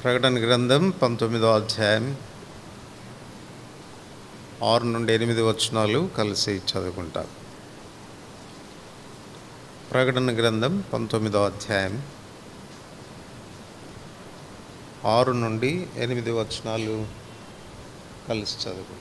ప్రకటన గ్రంథం పంతొమ్మిదో అధ్యాయం ఆరు నుండి ఎనిమిది వచనాలు కలిసి చదువుకుంటాం ప్రకటన గ్రంథం పంతొమ్మిదో అధ్యాయం ఆరు నుండి ఎనిమిది వచనాలు కలిసి చదువుకుంటాం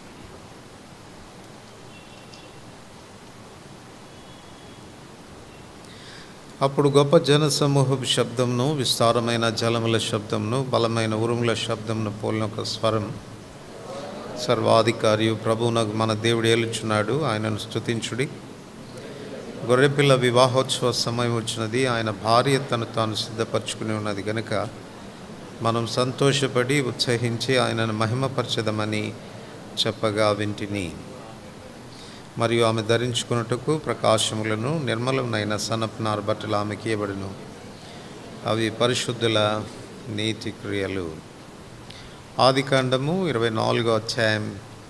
అప్పుడు గొప్ప జన సమూహపు శబ్దంను విస్తారమైన జలముల శబ్దంను బలమైన ఉరుముల శబ్దంను పోలిన ఒక స్వరం సర్వాధికారి ప్రభువునకు మన దేవుడు ఏలుచున్నాడు ఆయనను స్తుతించుడి గొర్రెపిల్ల వివాహోత్సవ సమయం వచ్చినది ఆయన భార్య తను తాను సిద్ధపరచుకుని ఉన్నది గనుక మనం సంతోషపడి ఉత్సహించి ఆయనను మహిమపరచదమని చెప్పగా వింటిని మరియు ఆమె ధరించుకున్నట్టుకు ప్రకాశములను నిర్మలమైన సనప్నార్ బట్టలు ఆమెకి ఇవ్వబడును అవి పరిశుద్ధుల నీతి క్రియలు ఆదికాండము ఇరవై నాలుగో అధ్యాయం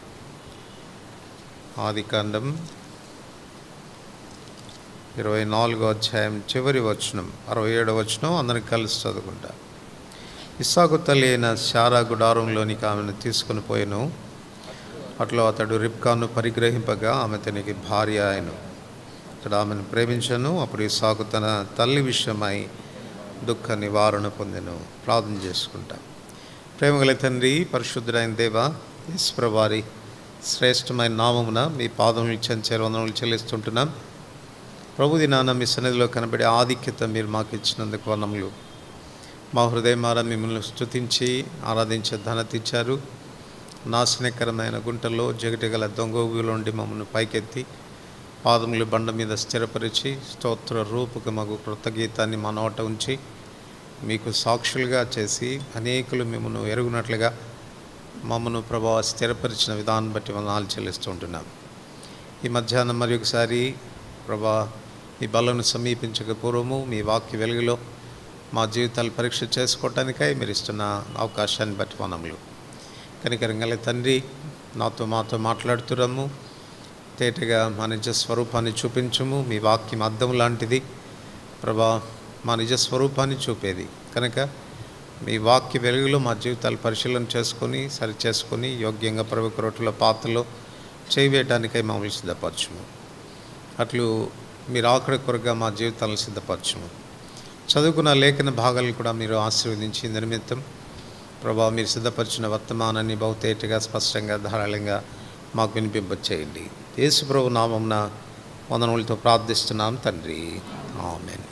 ఆదికాండం ఇరవై నాలుగో అధ్యాయం చివరి వచనం అరవై ఏడవ వచనం అందరికి కలిసి చదువుకుంటా ఇస్సాకు తల్లి అయిన శారా గుడారంలోనికి ఆమెను తీసుకుని పోయాను అట్లా అతడు రిబ్కాను పరిగ్రహింపగా ఆమె తనకి భార్య ఆయను అతడు ఆమెను ప్రేమించను అప్పుడు ఇసాకు తన తల్లి విషయమై దుఃఖ నివారణ పొందెను ప్రార్థన చేసుకుంటా ప్రేమగల తండ్రి పరిశుద్ధుడైన దేవ ఈశ్వరవారి శ్రేష్టమైన నామమున మీ పాదములు చెంచారు వందనములు చెల్లిస్తుంటున్నాం ప్రభు దినాన మీ సన్నిధిలో కనబడే ఆధిక్యత మీరు మాకు ఇచ్చినందుకు వందములు మా హృదయమారా మిమ్మల్ని స్తుతించి ఆరాధించే ధనత ఇచ్చారు నాశనకరమైన గుంటలో జగటిగల దొంగోగులోండి మమ్మల్ని పైకెత్తి పాదములు బండ మీద స్థిరపరిచి స్తోత్ర రూపక మగు కృతగీతాన్ని మా నోట ఉంచి మీకు సాక్షులుగా చేసి అనేకులు మిమ్మల్ని ఎరుగునట్లుగా మమ్మను ప్రభావ స్థిరపరిచిన విధానం బట్టి వందనాలు చెల్లిస్తూ ఉంటున్నాం ఈ మధ్యాహ్నం మరి ఒకసారి ప్రభా మీ బలను సమీపించక పూర్వము మీ వాక్య వెలుగులో మా జీవితాలు పరీక్ష చేసుకోవటానికై మీరు ఇస్తున్న అవకాశాన్ని బట్టి వనములు కనికరంగల తండ్రి నాతో మాతో మాట్లాడుతురమ్ము తేటగా మా నిజ స్వరూపాన్ని చూపించము మీ వాక్యం అద్దం లాంటిది ప్రభా మా నిజ స్వరూపాన్ని చూపేది కనుక మీ వాక్య వెలుగులో మా జీవితాలు పరిశీలన చేసుకొని సరి చేసుకొని యోగ్యంగా ప్రభు రొట్టెల పాత్రలో చేయవేయటానికై మమ్మల్ని సిద్ధపరచుము అట్లు మీరు ఆకడ కొరగా మా జీవితాలను సిద్ధపరచుము చదువుకున్న లేఖన భాగాలను కూడా మీరు ఆశీర్వదించి నిమిత్తం ప్రభా మీరు సిద్ధపరిచిన వర్తమానాన్ని బహుతేటగా స్పష్టంగా ధారాళంగా మాకు వినిపింప చేయండి యేసు ప్రభు నామంన వందనములతో ప్రార్థిస్తున్నాం తండ్రి ఆమెన్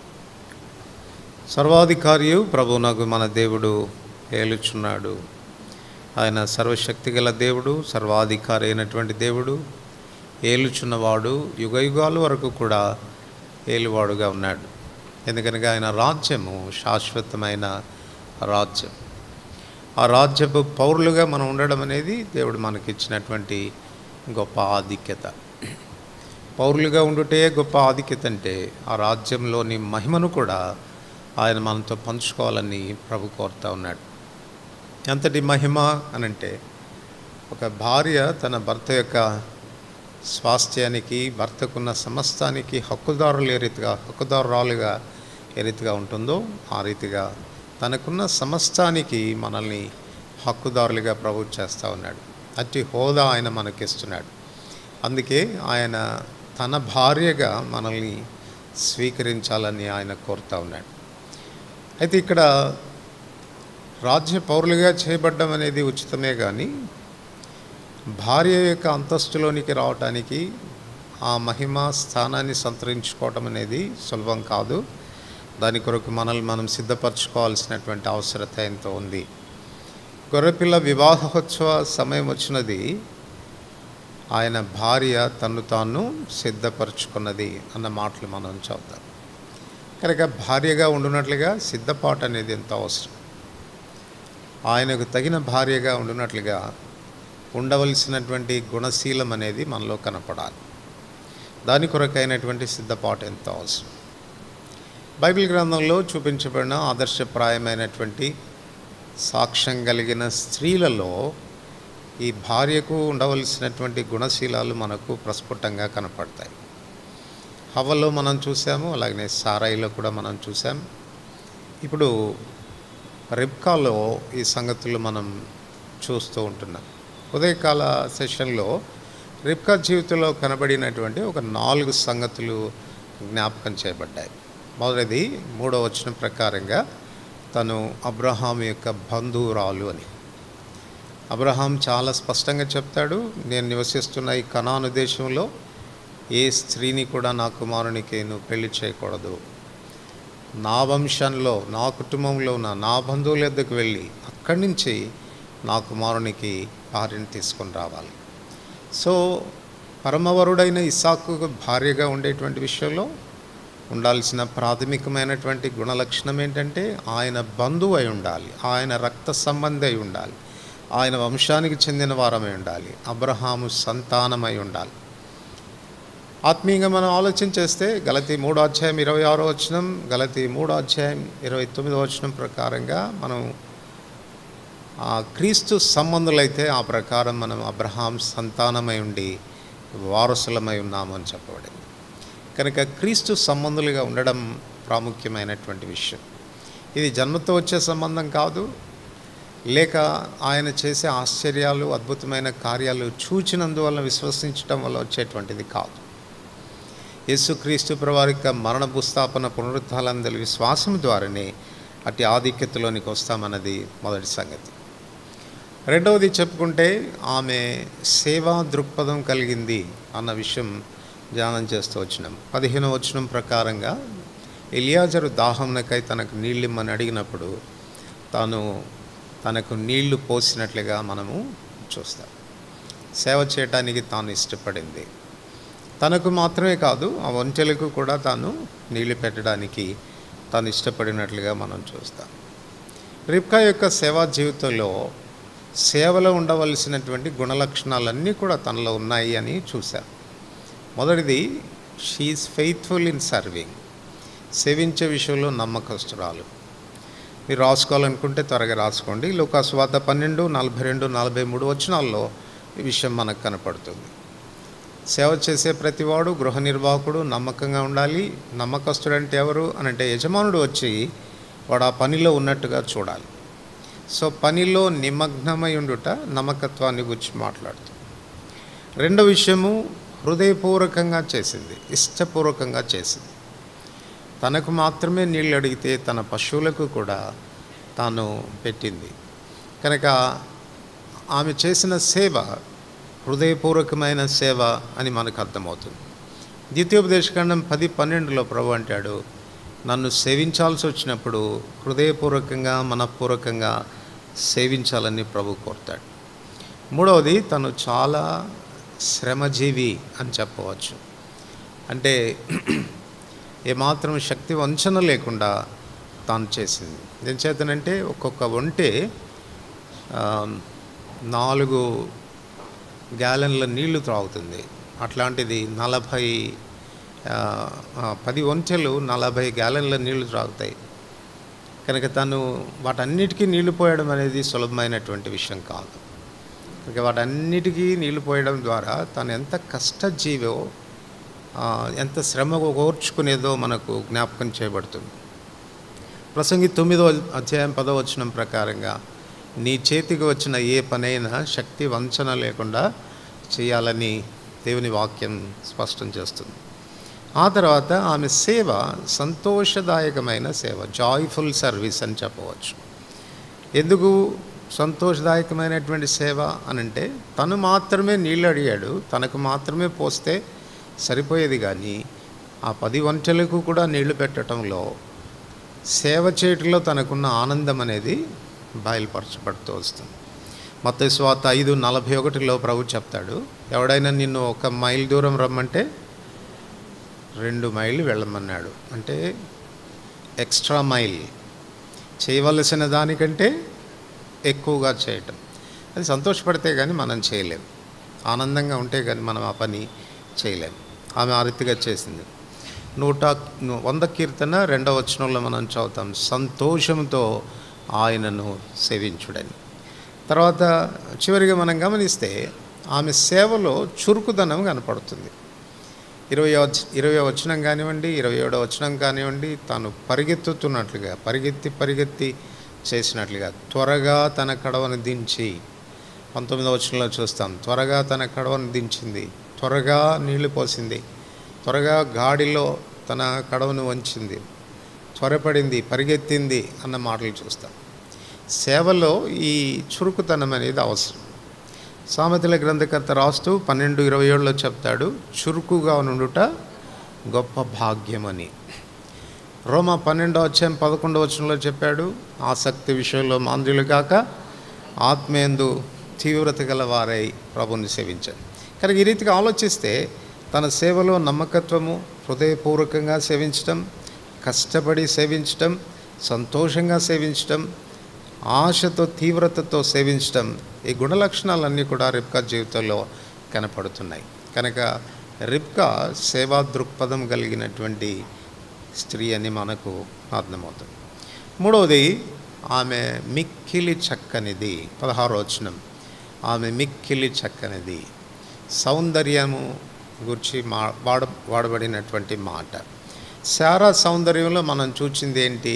సర్వాధికారియు ప్రభు నాకు మన దేవుడు ఏలుచున్నాడు ఆయన సర్వశక్తి గల దేవుడు సర్వాధికారి అయినటువంటి దేవుడు ఏలుచున్నవాడు యుగ యుగాల వరకు కూడా ఏలువాడుగా ఉన్నాడు ఎందుకనగా ఆయన రాజ్యము శాశ్వతమైన రాజ్యం ఆ రాజ్యపు పౌరులుగా మనం ఉండడం అనేది దేవుడు మనకి ఇచ్చినటువంటి గొప్ప ఆధిక్యత పౌరులుగా ఉండుటే గొప్ప ఆధిక్యత అంటే ఆ రాజ్యంలోని మహిమను కూడా ఆయన మనతో పంచుకోవాలని ప్రభు కోరుతా ఉన్నాడు ఎంతటి మహిమ అనంటే ఒక భార్య తన భర్త యొక్క స్వాస్థ్యానికి భర్తకున్న సమస్తానికి హక్కుదారులు ఏ రీతిగా హక్కుదారురాలుగా ఏ రీతిగా ఉంటుందో ఆ రీతిగా తనకున్న సమస్తానికి మనల్ని హక్కుదారులుగా ప్రభు చేస్తూ ఉన్నాడు అట్టి హోదా ఆయన మనకిస్తున్నాడు అందుకే ఆయన తన భార్యగా మనల్ని స్వీకరించాలని ఆయన కోరుతూ ఉన్నాడు అయితే ఇక్కడ రాజ్య పౌరులుగా చేయబడ్డం అనేది ఉచితమే కానీ భార్య యొక్క అంతస్తులోనికి రావటానికి ఆ మహిమ స్థానాన్ని సంతరించుకోవటం అనేది సులభం కాదు దాని కొరకు మనల్ని మనం సిద్ధపరచుకోవాల్సినటువంటి అవసరత ఎంతో ఉంది గొర్రెపిల్ల వివాహోత్సవ సమయం వచ్చినది ఆయన భార్య తను తాను సిద్ధపరచుకున్నది అన్న మాటలు మనం చదువుతాం కనుక భార్యగా ఉండునట్లుగా సిద్ధపాటు అనేది ఎంతో అవసరం ఆయనకు తగిన భార్యగా ఉండునట్లుగా ఉండవలసినటువంటి గుణశీలం అనేది మనలో కనపడాలి దాని కొరకైనటువంటి సిద్ధపాటు ఎంతో అవసరం బైబిల్ గ్రంథంలో చూపించబడిన ఆదర్శప్రాయమైనటువంటి సాక్ష్యం కలిగిన స్త్రీలలో ఈ భార్యకు ఉండవలసినటువంటి గుణశీలాలు మనకు ప్రస్ఫుటంగా కనపడతాయి హవ్వలో మనం చూసాము అలాగనే సారాయిలో కూడా మనం చూసాం ఇప్పుడు రిబ్కాలో ఈ సంగతులు మనం చూస్తూ ఉంటున్నాం ఉదయకాల సెషన్లో రిబ్కా జీవితంలో కనబడినటువంటి ఒక నాలుగు సంగతులు జ్ఞాపకం చేయబడ్డాయి మొదటిది మూడో వచ్చిన ప్రకారంగా తను అబ్రహాం యొక్క బంధువురాలు అని అబ్రహాం చాలా స్పష్టంగా చెప్తాడు నేను నివసిస్తున్న ఈ కనాను దేశంలో ఏ స్త్రీని కూడా నా కుమారునికి నువ్వు పెళ్లి చేయకూడదు నా వంశంలో నా కుటుంబంలో ఉన్న నా బంధువుల వద్దకు వెళ్ళి అక్కడి నుంచి నా కుమారునికి భార్యను తీసుకొని రావాలి సో పరమవరుడైన ఇసాకు భార్యగా ఉండేటువంటి విషయంలో ఉండాల్సిన ప్రాథమికమైనటువంటి గుణలక్షణం ఏంటంటే ఆయన బంధువు అయి ఉండాలి ఆయన రక్త సంబంధి అయి ఉండాలి ఆయన వంశానికి చెందిన వారమై ఉండాలి అబ్రహాము సంతానమై ఉండాలి ఆత్మీయంగా మనం ఆలోచన చేస్తే గలతి మూడో అధ్యాయం ఇరవై ఆరో వచనం గలతి మూడో అధ్యాయం ఇరవై తొమ్మిదో వచనం ప్రకారంగా మనం ఆ క్రీస్తు సంబంధులైతే ఆ ప్రకారం మనం అబ్రహాం సంతానమై ఉండి వారసులమై ఉన్నాము అని చెప్పబడింది కనుక క్రీస్తు సంబంధులుగా ఉండడం ప్రాముఖ్యమైనటువంటి విషయం ఇది జన్మతో వచ్చే సంబంధం కాదు లేక ఆయన చేసే ఆశ్చర్యాలు అద్భుతమైన కార్యాలు చూచినందువల్ల విశ్వసించడం వల్ల వచ్చేటువంటిది కాదు యేసుక్రీస్తు ప్రవారి యొక్క మరణ భూస్థాపన పునరుద్ధాలందరి విశ్వాసం ద్వారానే అట్టి ఆధిక్యతలోనికి వస్తామన్నది మొదటి సంగతి రెండవది చెప్పుకుంటే ఆమె సేవా దృక్పథం కలిగింది అన్న విషయం ధ్యానం చేస్తూ వచ్చినాం పదిహేనవ వచనం ప్రకారంగా ఎలియాజరు దాహంనకై తనకు నీళ్ళిమ్మని అడిగినప్పుడు తాను తనకు నీళ్లు పోసినట్లుగా మనము చూస్తాం సేవ చేయటానికి తాను ఇష్టపడింది తనకు మాత్రమే కాదు ఆ ఒంటెలకు కూడా తాను నీళ్లు పెట్టడానికి తాను ఇష్టపడినట్లుగా మనం చూస్తాం రిప్కా యొక్క సేవా జీవితంలో సేవలో ఉండవలసినటువంటి గుణలక్షణాలన్నీ కూడా తనలో ఉన్నాయి అని చూశాం మొదటిది షీఈస్ ఫెయిత్ఫుల్ ఇన్ సర్వింగ్ సేవించే విషయంలో నమ్మకస్తురాలు మీరు రాసుకోవాలనుకుంటే త్వరగా రాసుకోండి లోకాస్వాత పన్నెండు నలభై రెండు నలభై మూడు వచనాల్లో ఈ విషయం మనకు కనపడుతుంది సేవ చేసే ప్రతివాడు గృహ నిర్వాహకుడు నమ్మకంగా ఉండాలి నమ్మకస్తుడు అంటే ఎవరు అని అంటే యజమానుడు వచ్చి వాడు ఆ పనిలో ఉన్నట్టుగా చూడాలి సో పనిలో నిమగ్నమై ఉండుట నమ్మకత్వాన్ని గురించి మాట్లాడుతుంది రెండో విషయము హృదయపూర్వకంగా చేసింది ఇష్టపూర్వకంగా చేసింది తనకు మాత్రమే నీళ్ళు అడిగితే తన పశువులకు కూడా తాను పెట్టింది కనుక ఆమె చేసిన సేవ హృదయపూర్వకమైన సేవ అని మనకు అర్థమవుతుంది ద్వితీయోపదేశకాండం పది పన్నెండులో ప్రభు అంటాడు నన్ను సేవించాల్సి వచ్చినప్పుడు హృదయపూర్వకంగా మనపూర్వకంగా సేవించాలని ప్రభు కోరుతాడు మూడవది తను చాలా శ్రమజీవి అని చెప్పవచ్చు అంటే ఏమాత్రం శక్తి వంచన లేకుండా తాను చేసింది ఏం చేతనంటే ఒక్కొక్క ఒంటే ఆ, నాలుగు గ్యాలన్ల నీళ్లు త్రాగుతుంది అట్లాంటిది నలభై ఆ, ఆ, పది ఒంటెలు నలభై గ్యాలన్ల నీళ్లు త్రాగుతాయి కనుక తను వాటన్నిటికీ నీళ్లు పోయడం అనేది సులభమైనటువంటి విషయం కాదు కనుక వాటన్నిటికీ నీళ్లు పోయడం ద్వారా తను ఎంత కష్టజీవో ఆ, ఎంత శ్రమ ఓర్చుకునేదో మనకు జ్ఞాపకం చేయబడుతుంది ప్రసంగి తొమ్మిదో అధ్యాయం పదో వచనం ప్రకారంగా నీ చేతికి వచ్చిన ఏ పనైనా శక్తి వంచన లేకుండా చేయాలని దేవుని వాక్యం స్పష్టం చేస్తుంది ఆ తర్వాత ఆమె సేవ సంతోషదాయకమైన సేవ జాయ్ఫుల్ సర్వీస్ అని చెప్పవచ్చు ఎందుకు సంతోషదాయకమైనటువంటి సేవ అని అంటే తను మాత్రమే నీళ్ళు అడిగాడు తనకు మాత్రమే పోస్తే సరిపోయేది కానీ ఆ పది వంటలకు కూడా నీళ్లు పెట్టడంలో సేవ చేయటంలో తనకున్న ఆనందం అనేది బయలుపరచబడుతూ వస్తుంది మొత్తం స్వాత ఐదు నలభై ఒకటిలో ప్రభు చెప్తాడు ఎవడైనా నిన్ను ఒక మైల్ దూరం రమ్మంటే రెండు మైళ్ళు వెళ్ళమన్నాడు అంటే ఎక్స్ట్రా మైల్ చేయవలసిన దానికంటే ఎక్కువగా చేయటం అది సంతోషపడితే కానీ మనం చేయలేం ఆనందంగా ఉంటే కానీ మనం ఆ పని చేయలేం ఆమె ఆ రీతిగా చేసింది నూట వంద కీర్తన రెండవ వచనంలో మనం చదువుతాం సంతోషంతో ఆయనను సేవించుడని తర్వాత చివరిగా మనం గమనిస్తే ఆమె సేవలో చురుకుదనం కనపడుతుంది ఇరవై ఇరవై వచనం కానివ్వండి ఇరవై ఏడో వచనం కానివ్వండి తాను పరిగెత్తుతున్నట్లుగా పరిగెత్తి పరిగెత్తి చేసినట్లుగా త్వరగా తన కడవను దించి పంతొమ్మిదవ వచనంలో చూస్తాం త్వరగా తన కడవను దించింది త్వరగా నీళ్లు పోసింది త్వరగా గాడిలో తన కడవను వంచింది త్వరపడింది పరిగెత్తింది అన్న మాటలు చూస్తాం సేవలో ఈ చురుకుతనం అనేది అవసరం సామెతల గ్రంథకర్త రాస్తూ పన్నెండు ఇరవై ఏడులో చెప్తాడు చురుకుగా నుండుట గొప్ప భాగ్యమని రోమా పన్నెండో అధ్యాయం పదకొండో వచనంలో చెప్పాడు ఆసక్తి విషయంలో మాంద్యులు కాక ఆత్మేందు తీవ్రత గల వారై ప్రభుని సేవించారు కనుక ఈ రీతిగా ఆలోచిస్తే తన సేవలో నమ్మకత్వము హృదయపూర్వకంగా సేవించటం కష్టపడి సేవించటం సంతోషంగా సేవించటం ఆశతో తీవ్రతతో సేవించటం ఈ గుణ లక్షణాలన్నీ కూడా రిప్కా జీవితంలో కనపడుతున్నాయి కనుక రిప్కా సేవా దృక్పథం కలిగినటువంటి స్త్రీ అని మనకు అర్థమవుతుంది మూడవది ఆమె మిక్కిలి చక్కనిది పదహారో వచనం ఆమె మిక్కిలి చక్కనిది సౌందర్యము గురించి మా వాడ వాడబడినటువంటి మాట శారా సౌందర్యంలో మనం చూచింది ఏంటి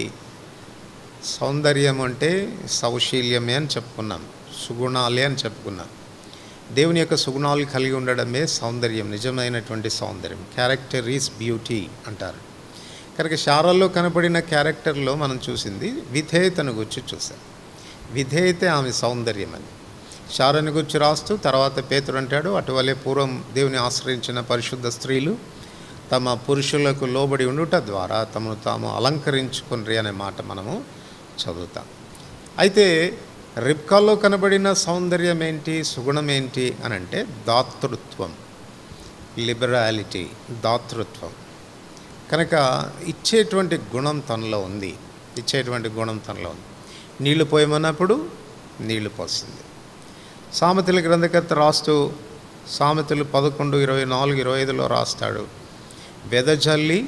సౌందర్యం అంటే సౌశీల్యమే అని చెప్పుకున్నాం సుగుణాలే అని చెప్పుకున్నాం దేవుని యొక్క సుగుణాలు కలిగి ఉండడమే సౌందర్యం నిజమైనటువంటి సౌందర్యం క్యారెక్టర్ ఈజ్ బ్యూటీ అంటారు కనుక శారాల్లో కనపడిన క్యారెక్టర్లో మనం చూసింది విధేయతను గురించి చూసాం విధేయత ఆమె సౌందర్యం అని శారని గురించి రాస్తూ తర్వాత పేతుడు అంటాడు అటువలే పూర్వం దేవుని ఆశ్రయించిన పరిశుద్ధ స్త్రీలు తమ పురుషులకు లోబడి ఉండుట ద్వారా తమను తాము అలంకరించుకుని అనే మాట మనము చదువుతాం అయితే రిప్కాలో కనబడిన సౌందర్యం ఏంటి సుగుణం ఏంటి అని అంటే దాతృత్వం లిబరాలిటీ దాతృత్వం కనుక ఇచ్చేటువంటి గుణం తనలో ఉంది ఇచ్చేటువంటి గుణం తనలో ఉంది నీళ్లు పోయమన్నప్పుడు నీళ్లు పోసింది సామెతల గ్రంథకర్త రాస్తూ సామెతలు పదకొండు ఇరవై నాలుగు ఇరవై ఐదులో రాస్తాడు వెదజల్లి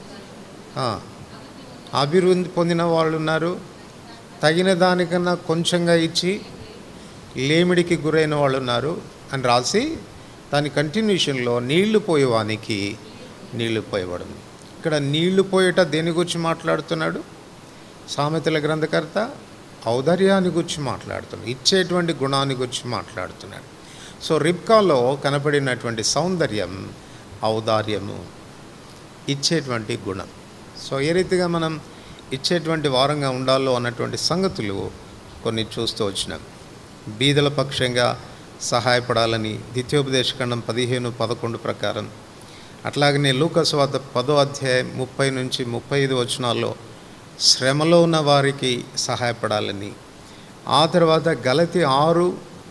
ఆ, అభివృద్ధి పొందిన వాళ్ళు ఉన్నారు తగిన దానికన్నా కొంచెంగా ఇచ్చి లేమిడికి గురైన వాళ్ళు ఉన్నారు అని రాసి దాని కంటిన్యూషన్లో నీళ్లు పోయేవానికి నీళ్లు పోయబడదు ఇక్కడ నీళ్లు పోయేట దేని గురించి మాట్లాడుతున్నాడు సామెతల గ్రంథకర్త ఔదార్యాన్ని గురించి మాట్లాడుతున్నాడు ఇచ్చేటువంటి గుణాన్ని గురించి మాట్లాడుతున్నాడు సో రిబ్కాలో కనపడినటువంటి సౌందర్యం ఔదార్యము ఇచ్చేటువంటి గుణం సో ఏ రీతిగా మనం ఇచ్చేటువంటి వారంగా ఉండాలో అన్నటువంటి సంగతులు కొన్ని చూస్తూ వచ్చినాం బీదల పక్షంగా సహాయపడాలని ద్వితీయోపదేశఖండం పదిహేను పదకొండు ప్రకారం అట్లాగనే లూకస్ వద్ద పదో అధ్యాయం ముప్పై నుంచి ముప్పై ఐదు వచనాల్లో శ్రమలో ఉన్న వారికి సహాయపడాలని ఆ తర్వాత గలతి ఆరు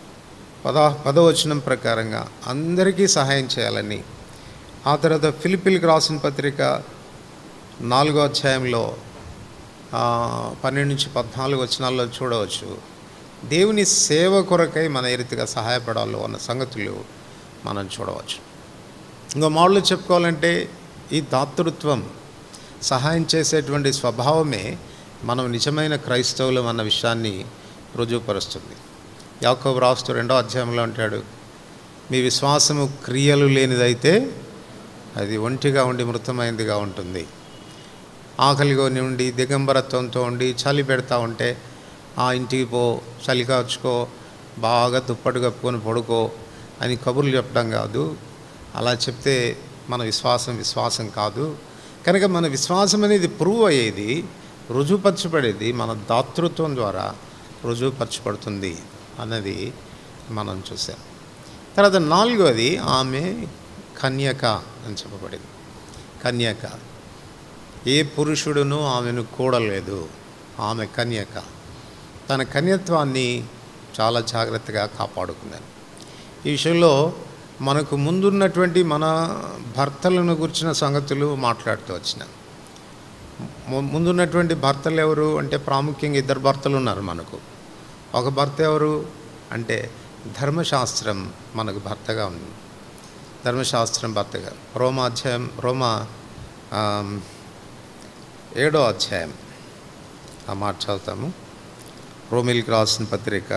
పద పదవచనం ప్రకారంగా అందరికీ సహాయం చేయాలని ఆ తర్వాత ఫిలిపిల్కి రాసిన పత్రిక నాలుగో అధ్యాయంలో ఆ, పన్నెండు నుంచి పద్నాలుగు వచనాల్లో చూడవచ్చు దేవుని సేవ కొరకై మన ఏ రీతిగా సహాయపడాలో అన్న సంగతులు మనం చూడవచ్చు ఇంకో మాటలు చెప్పుకోవాలంటే ఈ దాతృత్వం సహాయం చేసేటువంటి స్వభావమే మనం నిజమైన క్రైస్తవులం అన్న విషయాన్ని రుజువుపరుస్తుంది యాకోబు రాస్తూ రెండో అధ్యాయంలో అంటాడు మీ విశ్వాసము క్రియలు లేనిదైతే అది ఒంటిగా ఉండి మృతమైనదిగా ఉంటుంది ఆకలిగా ఉండి దిగంబరత్వంతో ఉండి చలి పెడతా ఉంటే ఆ ఇంటికి పో చలి కాచుకో బాగా దుప్పటి కప్పుకొని పడుకో అని కబుర్లు చెప్పడం కాదు అలా చెప్తే మన విశ్వాసం విశ్వాసం కాదు కనుక మన విశ్వాసం అనేది ప్రూవ్ అయ్యేది రుజువుపరచబడేది మన దాతృత్వం ద్వారా రుజువుపరచబడుతుంది అన్నది మనం చూసాం తర్వాత నాలుగోది ఆమె కన్యక అని చెప్పబడింది కన్యక ఏ పురుషుడును ఆమెను కూడలేదు ఆమె కన్యక తన కన్యత్వాన్ని చాలా జాగ్రత్తగా కాపాడుకున్నాను ఈ విషయంలో మనకు ముందున్నటువంటి మన భర్తలను గురించిన సంగతులు మాట్లాడుతూ వచ్చిన ము- ముందున్నటువంటి భర్తలు ఎవరు అంటే ప్రాముఖ్యంగా ఇద్దరు భర్తలు ఉన్నారు మనకు ఒక భర్త ఎవరు అంటే ధర్మశాస్త్రం మనకు భర్తగా ఉంది ధర్మశాస్త్రం భర్తగా రోమా అధ్యాయం రోమా ఆమ్, ఏడో అధ్యాయం ఆ మాట చదువుతాము రోమిల్కి రాసిన పత్రిక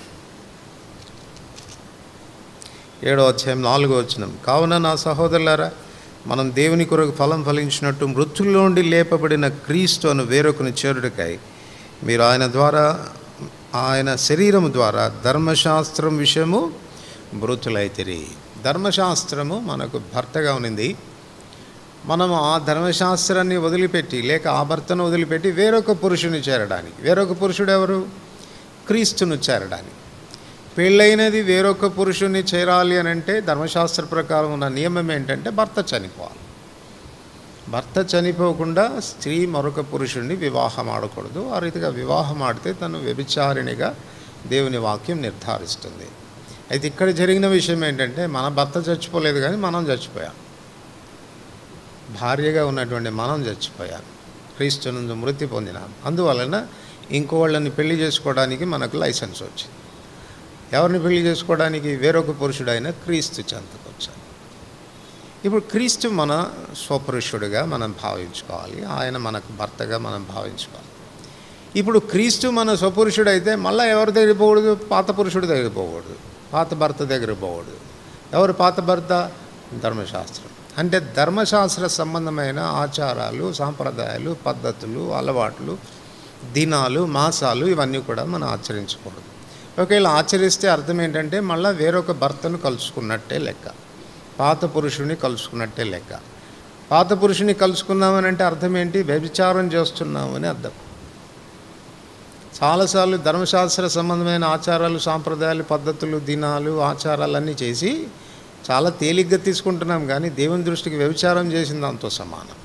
ఏడో అధ్యాయం నాలుగో వచనం కావున నా సహోదరులారా మనం దేవుని కొరకు ఫలం ఫలించినట్టు మృతుల్లో నుండి లేపబడిన క్రీస్తు అను వేరొకని చేరుడికై మీరు ఆయన ద్వారా ఆయన శరీరము ద్వారా ధర్మశాస్త్రం విషయము మృతులైతిరి ధర్మశాస్త్రము మనకు భర్తగా ఉన్నది మనం ఆ ధర్మశాస్త్రాన్ని వదిలిపెట్టి లేక ఆ భర్తను వదిలిపెట్టి వేరొక పురుషుని చేరడానికి వేరొక పురుషుడు ఎవరు క్రీస్తును చేరడానికి పెళ్ళైనది వేరొక పురుషుని చేరాలి అని అంటే ధర్మశాస్త్ర ప్రకారం ఉన్న నియమం ఏంటంటే భర్త చనిపోవాలి భర్త చనిపోకుండా స్త్రీ మరొక పురుషుణ్ణి వివాహం ఆడకూడదు ఆ రీతిగా వివాహం ఆడితే తను వ్యభిచారిణిగా దేవుని వాక్యం నిర్ధారిస్తుంది అయితే ఇక్కడ జరిగిన విషయం ఏంటంటే మన భర్త చచ్చిపోలేదు కానీ మనం చచ్చిపోయాం భార్యగా ఉన్నటువంటి మనం చచ్చిపోయాం క్రీస్తునందు మృతి పొందినాం అందువలన ఇంకో వాళ్ళని పెళ్లి చేసుకోవడానికి మనకు లైసెన్స్ వచ్చింది ఎవరిని పెళ్లి చేసుకోవడానికి వేరొక పురుషుడైన క్రీస్తు చెంతకొచ్చాను ఇప్పుడు క్రీస్తు మన స్వపురుషుడిగా మనం భావించుకోవాలి ఆయన మనకు భర్తగా మనం భావించుకోవాలి ఇప్పుడు క్రీస్తు మన స్వపురుషుడైతే మళ్ళీ ఎవరి దగ్గర పోకూడదు పాత పురుషుడి దగ్గర పోకూడదు పాత భర్త దగ్గర పోకూడదు ఎవరు పాత భర్త ధర్మశాస్త్రం అంటే ధర్మశాస్త్ర సంబంధమైన ఆచారాలు సాంప్రదాయాలు పద్ధతులు అలవాట్లు దినాలు మాసాలు ఇవన్నీ కూడా మనం ఆచరించకూడదు ఒకవేళ ఆచరిస్తే అర్థం ఏంటంటే మళ్ళీ వేరొక భర్తను కలుసుకున్నట్టే లెక్క పాత పురుషుని కలుసుకున్నట్టే లెక్క పాత పురుషుని కలుసుకున్నామని అంటే అర్థం ఏంటి వ్యభిచారం చేస్తున్నామని అర్థం చాలాసార్లు ధర్మశాస్త్ర సంబంధమైన ఆచారాలు సాంప్రదాయాలు పద్ధతులు దినాలు ఆచారాలన్నీ చేసి చాలా తేలిగ్గా తీసుకుంటున్నాం కానీ దేవుని దృష్టికి వ్యభిచారం చేసిన దాంతో సమానం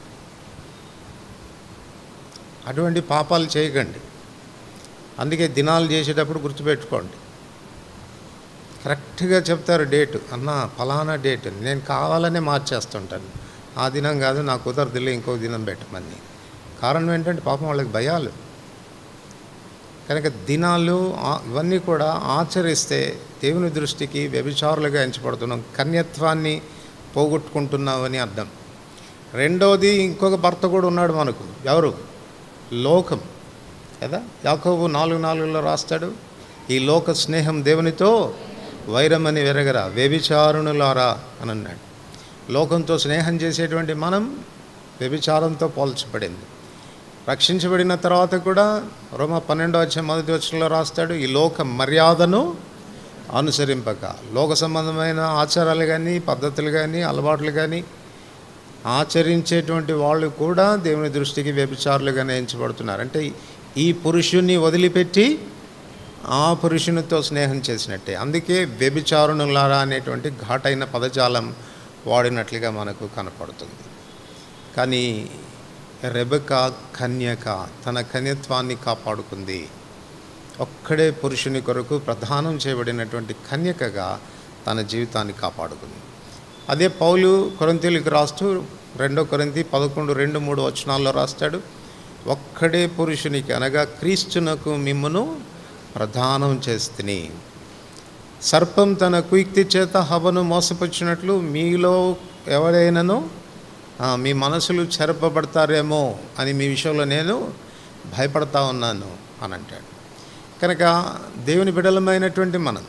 అటువంటి పాపాలు చేయకండి అందుకే దినాలు చేసేటప్పుడు గుర్తుపెట్టుకోండి కరెక్ట్గా చెప్తారు డేటు అన్న ఫలానా డేట్ అని. నేను కావాలనే మార్చేస్తుంటాను ఆ దినం కాదు నాకు కుదరదులే ఇంకో దినం పెట్టమని కారణం ఏంటంటే పాపం వాళ్ళకి భయాలు కనుక దినాలు ఆ- ఇవన్నీ కూడా ఆచరిస్తే దేవుని దృష్టికి వ్యభిచారులుగా ఎంచబడుతున్నాం కన్యత్వాన్ని పోగొట్టుకుంటున్నామని అర్థం రెండోది ఇంకొక భర్త కూడా ఉన్నాడు మనకు ఎవరు లోకం కదా యాకోబు నాలుగు నాలుగులో రాస్తాడు ఈ లోక స్నేహం దేవునితో వైరమని వెరగరా వ్యభిచారుణులారా అని అన్నాడు లోకంతో స్నేహం చేసేటువంటి మనం వ్యభిచారంతో పోల్చబడింది రక్షించబడిన తర్వాత కూడా రోమ పన్నెండో వచ్చే మొదటి వచ్చంలో రాస్తాడు ఈ లోక మర్యాదను అనుసరింపక లోక సంబంధమైన ఆచారాలు కానీ పద్ధతులు కానీ అలవాట్లు కానీ ఆచరించేటువంటి వాళ్ళు కూడా దేవుని దృష్టికి వ్యభిచారులుగా ఎంచబడుతున్నారు అంటే ఈ పురుషుణ్ణి వదిలిపెట్టి ఆ పురుషునితో స్నేహం చేసినట్టే అందుకే వ్యభిచారుణులారా అనేటువంటి ఘాటైన పదజాలం వాడినట్లుగా మనకు కనపడుతుంది కానీ రెబక కన్యక తన కన్యత్వాన్ని కాపాడుకుంది ఒక్కడే పురుషుని కొరకు ప్రధానం చేయబడినటువంటి కన్యకగా తన జీవితాన్ని కాపాడుకుంది అదే పౌలు కొరంతీలకు రాస్తూ రెండో కొరింతి పదకొండు రెండు మూడు వచనాల్లో రాస్తాడు ఒక్కడే పురుషునికి అనగా క్రీస్తునకు మిమ్మును ప్రధానం చేస్తుని సర్పం తన కుయుక్తి చేత హవను మోసపుచ్చినట్లు మీలో ఎవరైనాను ఆ, మీ మనసులు చెరపబడతారేమో అని మీ విషయంలో నేను భయపడతా ఉన్నాను అని అంటాడు కనుక దేవుని బిడలమైనటువంటి మనం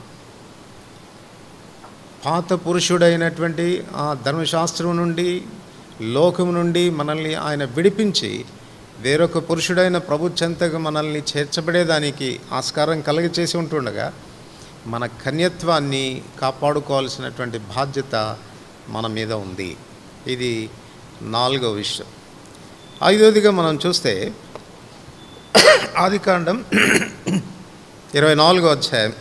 పాత పురుషుడైనటువంటి ఆ ధర్మశాస్త్రం నుండి లోకం నుండి మనల్ని ఆయన విడిపించి వేరొక పురుషుడైన ప్రభు చెంతకు మనల్ని చేర్చబడేదానికి ఆస్కారం కలిగి చేసి ఉంటుండగా మన కన్యత్వాన్ని కాపాడుకోవాల్సినటువంటి బాధ్యత మన మీద ఉంది ఇది నాలుగో విషయం ఐదోదిగా మనం చూస్తే ఆదికాండం ఇరవై నాలుగో అధ్యాయం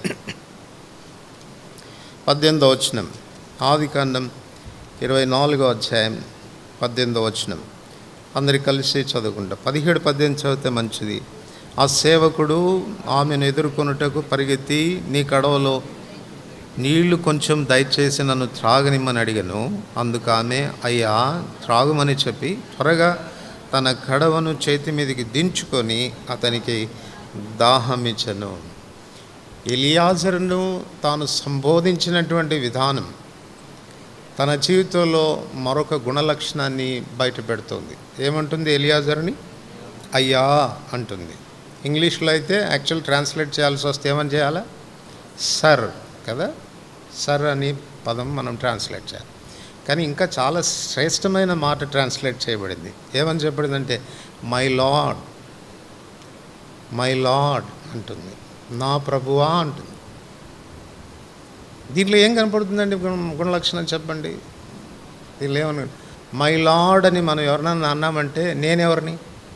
పద్దెనిమిదో వచనం ఆదికాండం ఇరవై నాలుగో అధ్యాయం పద్దెనిమిదో వచనం అందరు కలిసి చదువుకుంటాం పదిహేడు పద్దెనిమిది చదివితే మంచిది ఆ సేవకుడు ఆమెను ఎదుర్కొనుటకు పరిగెత్తి నీ కడవలో నీళ్లు కొంచెం దయచేసి నన్ను త్రాగనిమ్మని అడిగాను అందుకు ఆమె అయ్యా త్రాగుమని చెప్పి త్వరగా తన కడవను చేతి మీదకి దించుకొని అతనికి దాహం ఇచ్చను ఎలియాజరును తాను సంబోధించినటువంటి విధానం తన జీవితంలో మరొక గుణలక్షణాన్ని బయటపెడుతుంది ఏమంటుంది ఎలియాజర్ని అయ్యా అంటుంది ఇంగ్లీష్లో అయితే యాక్చువల్ ట్రాన్స్లేట్ చేయాల్సి వస్తే ఏమని చేయాలా సర్ కదా సర్ అని పదం మనం ట్రాన్స్లేట్ చేయాలి కానీ ఇంకా చాలా శ్రేష్టమైన మాట ట్రాన్స్లేట్ చేయబడింది ఏమని చెప్పబడిందంటే మై లాడ్ మై లార్డ్ అంటుంది నా ప్రభువా అంటుంది దీంట్లో ఏం కనపడుతుందండి గుణ గుణలక్షణం చెప్పండి దీనిలో ఏమని మై లార్డ్ అని మనం ఎవరినన్నా అన్నామంటే నేనెవరిని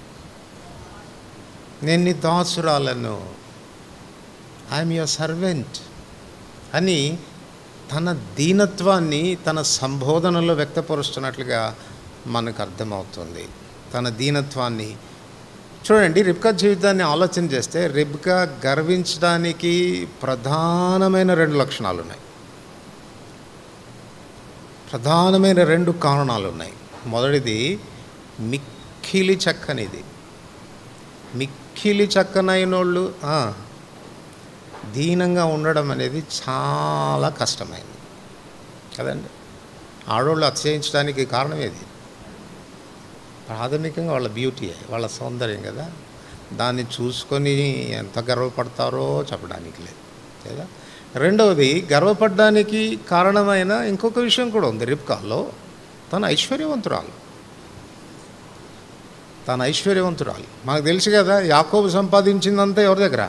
నేను నీ దాసురాలను ఐఎమ్ యువర్ సర్వెంట్ అని తన దీనత్వాన్ని తన సంబోధనలో వ్యక్తపరుస్తున్నట్లుగా మనకు అర్థమవుతుంది తన దీనత్వాన్ని చూడండి రిబ్కా జీవితాన్ని ఆలోచన చేస్తే రిబ్కా గర్వించడానికి ప్రధానమైన రెండు లక్షణాలు ఉన్నాయి ప్రధానమైన రెండు కారణాలు ఉన్నాయి మొదటిది మిక్కిలి చక్కనిది మిక్కిలి చక్కనైనోళ్ళు ఆ, దీనంగా ఉండడం అనేది చాలా కష్టమైంది కదండి ఆడవాళ్ళు అతిశయించడానికి కారణం ఏది ప్రాథమికంగా వాళ్ళ బ్యూటీ వాళ్ళ సౌందర్యం కదా దాన్ని చూసుకొని ఎంత గర్వపడతారో చెప్పడానికి లేదు కదా రెండవది గర్వపడడానికి కారణమైన ఇంకొక విషయం కూడా ఉంది రిబ్కాలో తన ఐశ్వర్యవంతురాలు తన ఐశ్వర్యవంతురాలు మనకు తెలుసు కదా యాకోబు సంపాదించిందంతా ఎవరి దగ్గర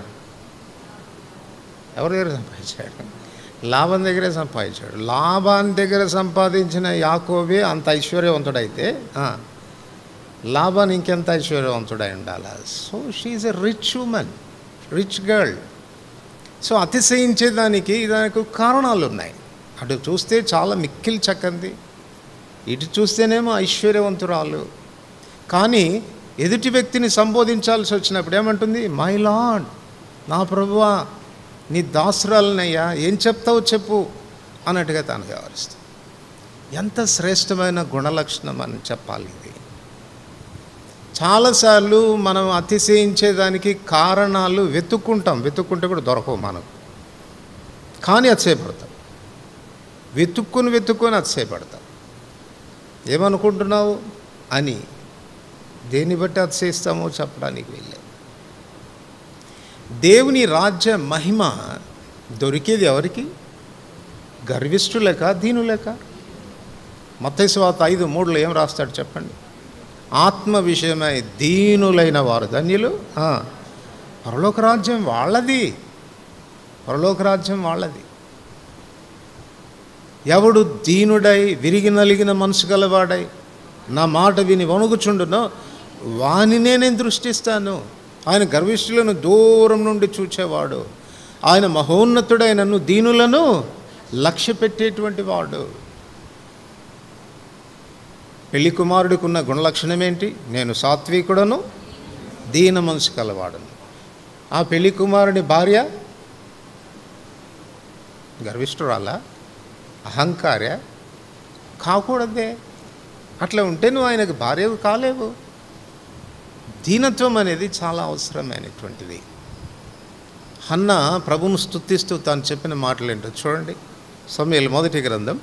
ఎవరి దగ్గర సంపాదించాడు లాభం దగ్గరే సంపాదించాడు లాభాన్ దగ్గర సంపాదించిన యాకోబే అంత ఐశ్వర్యవంతుడైతే ఆ, లాభాన్ ఇంకెంత ఐశ్వర్యవంతుడై ఉండాలి so she a rich woman rich girl so అతిశయించేదానికి దానికి కారణాలు ఉన్నాయి అటు చూస్తే చాలా మిక్కిలి చక్కంది ఇటు చూస్తేనేమో ఐశ్వర్యవంతురాలు కానీ ఎదుటి వ్యక్తిని సంబోధించాల్సి వచ్చినప్పుడు ఏమంటుంది మై లాడ్ నా ప్రభువా నీ దాసురాలనయ్యా ఏం చెప్తావు చెప్పు అన్నట్టుగా తాను వ్యవహరిస్తుంది ఎంత శ్రేష్టమైన గుణలక్షణం అని చెప్పాలి ఇది చాలాసార్లు మనం అతిశయించేదానికి కారణాలు వెతుక్కుంటాం వెతుక్కుంటే కూడా దొరకవు మనకు కానీ అతిశయపడతాం వెతుక్కుని వెతుక్కొని అతిశయపడతాం ఏమనుకుంటున్నావు అని దేన్ని బట్టి అతిశయిస్తామో చెప్పడానికి వెళ్ళే దేవుని రాజ్య మహిమ దొరికేది ఎవరికి గర్విష్ఠులేక దీనులేక మత్తైస్వాత ఐదు మూడులో ఏం రాస్తాడు చెప్పండి ఆత్మ విషయమై దీనులైన వారు ధన్యులు ఆ, పరలోక రాజ్యం వాళ్ళది పరలోక రాజ్యం వాళ్ళది ఎవడు దీనుడై విరిగి నలిగిన మనసు గలవాడై నా మాట విని వణుకుచుండునో వానినే నేను దృష్టిస్తాను ఆయన గర్విష్ఠులను దూరం నుండి చూచేవాడు ఆయన మహోన్నతుడైనను దీనులను లక్ష్య పెట్టేటువంటి వాడు పెళ్లి కుమారుడికి ఉన్న గుణలక్షణం ఏంటి నేను సాత్వికుడను దీన మనసు కలవాడను ఆ పెళ్లి కుమారుని భార్య గర్విష్ఠురాలా అహంకార్య కాకూడదే అట్లా ఉంటే నువ్వు ఆయనకు భార్యవు కాలేవు దీనత్వం అనేది చాలా అవసరమైనటువంటిది హన్న ప్రభును స్తుతిస్తూ తాను చెప్పిన మాటలు ఏంటో చూడండి సమయలు మొదటి గ్రంథం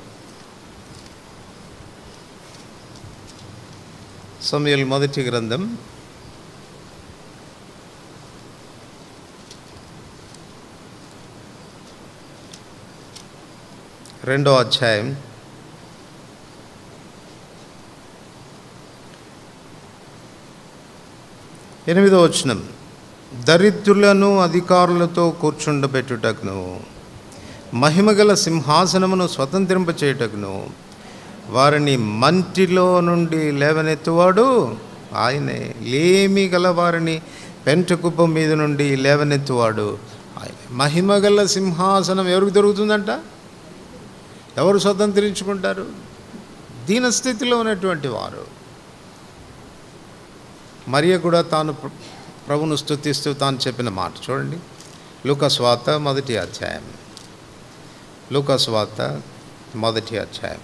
సమయలు మొదటి గ్రంథం రెండో అధ్యాయం ఎనిమిదో వచనం దరిద్రులను అధికారులతో కూర్చుండబెట్టుటకును మహిమగల సింహాసనమును స్వతంత్రింపచేయుటకును వారిని మంటిలో నుండి లేవనెత్తువాడు ఆయనే లేమి గల వారిని పెంట కుప్పం మీద నుండి లేవనెత్తువాడు ఆయన మహిమగల సింహాసనం ఎవరికి దొరుకుతుందంట ఎవరు స్వతంత్రించుకుంటారు దీనస్థితిలో ఉన్నటువంటి వారు మరియ కూడా తాను ప్ర- ప్రభును స్తుతిస్తూ తాను చెప్పిన మాట చూడండి లూకస్వాత మొదటి అధ్యాయం లూకస్వాత మొదటి అధ్యాయం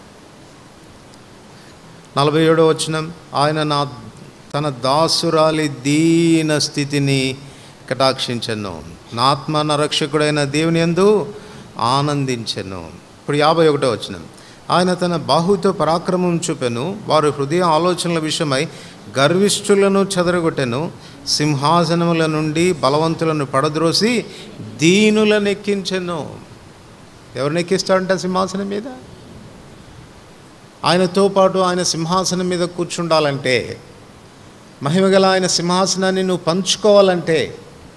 నలభై ఏడో వచనం ఆయన నా తన దాసురాలి దీన స్థితిని కటాక్షించను నా ఆత్మ నా రక్షకుడైన దేవుని యందు ఆనందించెను ఇప్పుడు యాభై ఒకటో వచనం ఆయన తన బాహుతో పరాక్రమం చూపెను వారు హృదయ ఆలోచనల విషయమై గర్విష్ఠులను చెదరగొట్టెను సింహాసనముల నుండి బలవంతులను పడద్రోసి దీనులను ఎక్కించెను ఎవరిని ఎక్కిస్తాడంట సింహాసనం మీద ఆయనతో పాటు ఆయన సింహాసనం మీద కూర్చుండాలంటే మహిమగల ఆయన సింహాసనాన్ని నువ్వు పంచుకోవాలంటే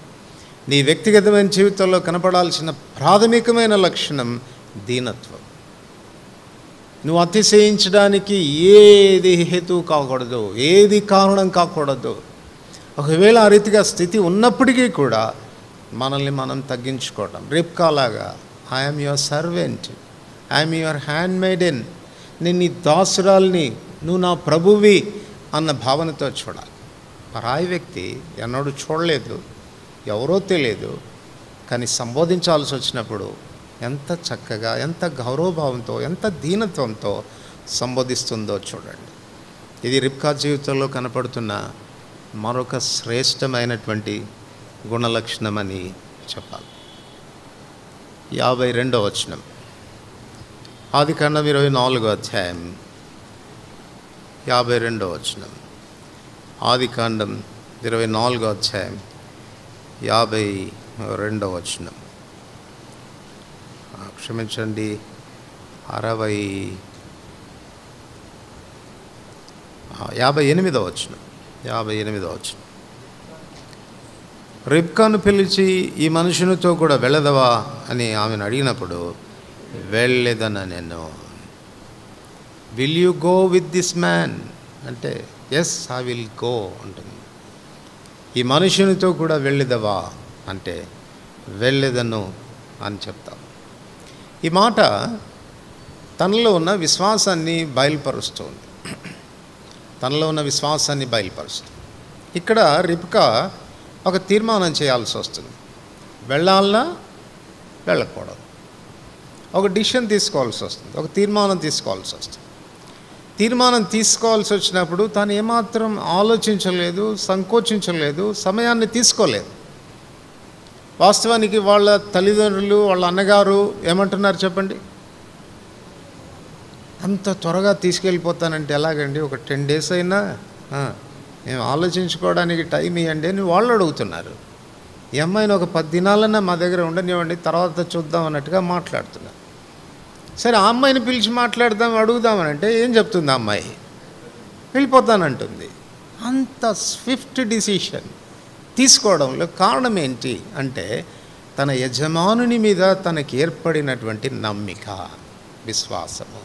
నీ వ్యక్తిగతమైన జీవితంలో కనపడాల్సిన ప్రాథమికమైన లక్షణం దీనత్వం నువ్వు అతిశయించడానికి ఏది హేతువు కాకూడదు ఏది కారణం కాకూడదు ఒకవేళ ఆ రీతిగా స్థితి ఉన్నప్పటికీ కూడా మనల్ని మనం తగ్గించుకోవడం రేపుకాలాగా I'm your servant I'm your handmaiden నేను నీ దాసురాల్ని నువ్వు నా ప్రభువి అన్న భావనతో చూడాలి పరాయి వ్యక్తి ఎన్నడూ చూడలేదు ఎవరో తెలియదు కానీ సంబోధించాల్సి వచ్చినప్పుడు ఎంత చక్కగా ఎంత గౌరవభావంతో ఎంత దీనత్వంతో సంబోధిస్తుందో చూడండి ఇది రిప్కా జీవితంలో కనపడుతున్న మరొక శ్రేష్టమైనటువంటి గుణలక్షణమని చెప్పాలి యాభై రెండో వచనం ఆది కాండం ఇరవై నాలుగో అధ్యాయం యాభై రెండో వచనం ఆది కాండం ఇరవై నాలుగో అధ్యాయం యాభై రెండో వచనం ఆ, క్షమించండి అరవై ఆ, యాభై ఎనిమిదో వచనం యాభై ఎనిమిదో వచనం రిబ్కాను పిలిచి ఈ మనుషునితో కూడా వెళ్ళదవా అని ఆమెను అడిగినప్పుడు వెళ్ళేదన నేను will you go with this man అంటే ఎస్ ఐ విల్ గో అంటుంది ఈ మనుషునితో కూడా వెళ్ళేదవా అంటే వెళ్ళేదను అని చెప్తాం ఈ మాట తనలో ఉన్న విశ్వాసాన్ని బయలుపరుస్తుంది తనలో ఉన్న విశ్వాసాన్ని బయలుపరుస్తుంది ఇక్కడ రిప్కా ఒక తీర్మానం చేయాల్సి వస్తుంది వెళ్ళాలన్నా వెళ్ళకూడదు ఒక డిసిషన్ తీసుకోవాల్సి వస్తుంది ఒక తీర్మానం తీసుకోవాల్సి వస్తుంది తీర్మానం తీసుకోవాల్సి వచ్చినప్పుడు తాను ఏమాత్రం ఆలోచించలేదు సంకోచించలేదు సమయాన్ని తీసుకోలేదు వాస్తవానికి వాళ్ళ తల్లిదండ్రులు వాళ్ళ అన్నగారు ఏమంటున్నారు చెప్పండి అంత త్వరగా తీసుకెళ్ళిపోతానంటే ఎలాగండి ఒక టెన్ డేస్ అయినా ఆ, మేము ఆలోచించుకోవడానికి టైం ఇవ్వండి అని వాళ్ళు అడుగుతున్నారు ఈ అమ్మాయిని ఒక పది దినాలన్నా మా దగ్గర ఉండనివ్వండి తర్వాత చూద్దాం అన్నట్టుగా మాట్లాడుతున్నారు సరే ఆ అమ్మాయిని పిలిచి మాట్లాడదాం అడుగుదామనంటే ఏం చెప్తుంది ఆ అమ్మాయి వెళ్ళిపోతానంటుంది అంత స్విఫ్ట్ డిసిషన్ తీసుకోవడంలో కారణం ఏంటి అంటే తన యజమానుని మీద తనకి ఏర్పడినటువంటి నమ్మిక విశ్వాసము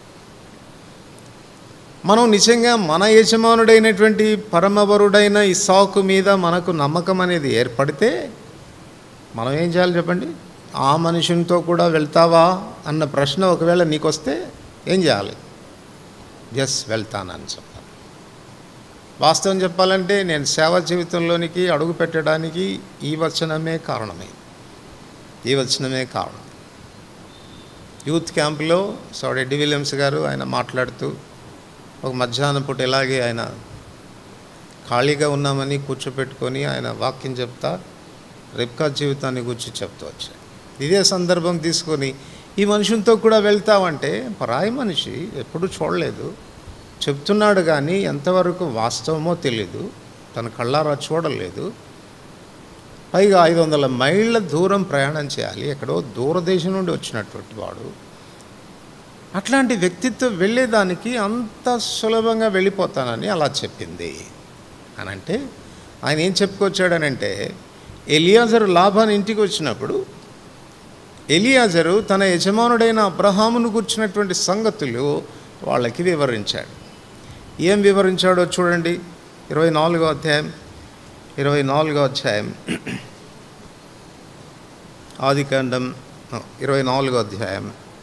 మనం నిజంగా మన యజమానుడైనటువంటి పరమవరుడైన ఇసాకు మీద మనకు నమ్మకం అనేది ఏర్పడితే మనం ఏం చేయాలి చెప్పండి ఆ మనుషునితో కూడా వెళ్తావా అన్న ప్రశ్న ఒకవేళ నీకు వస్తే ఏం చేయాలి ఎస్ వెళ్తానని చెప్పాలి వాస్తవం చెప్పాలంటే నేను సేవా జీవితంలోనికి అడుగు పెట్టడానికి ఈ వచనమే కారణమే ఈ వచనమే కారణం యూత్ క్యాంపులో సారీ ఎడ్డి విలియమ్స్ గారు ఆయన మాట్లాడుతూ ఒక మధ్యాహ్నం పూట ఇలాగే ఆయన ఖాళీగా ఉన్నామని కూర్చోపెట్టుకొని ఆయన వాక్యం చెప్తా రిప్కా జీవితాన్ని గురించి చెప్తూ వచ్చాడు ఇదే సందర్భం తీసుకొని ఈ మనుషులతో కూడా వెళ్తామంటే పరాయి మనిషి ఎప్పుడు చూడలేదు చెప్తున్నాడు కానీ ఎంతవరకు వాస్తవమో తెలీదు తన కళ్ళారా చూడలేదు పైగా ఐదు వందల మైళ్ళ దూరం ప్రయాణం చేయాలి ఎక్కడో దూరదేశం నుండి వచ్చినటువంటి వాడు అట్లాంటి వ్యక్తిత్వం వెళ్ళేదానికి అంత సులభంగా వెళ్ళిపోతానని అలా చెప్పింది అని అంటే ఆయన ఏం చెప్పుకొచ్చాడనంటే ఎలియాజరు లాభాన్ని ఇంటికి వచ్చినప్పుడు ఎలియాజరు తన యజమానుడైన అబ్రహామును కూర్చున్నటువంటి సంగతులు వాళ్ళకి వివరించాడు ఏం వివరించాడో చూడండి ఇరవై నాలుగో అధ్యాయం ఇరవై నాలుగో అధ్యాయం ఆదికాండం ఇరవై నాలుగో అధ్యాయం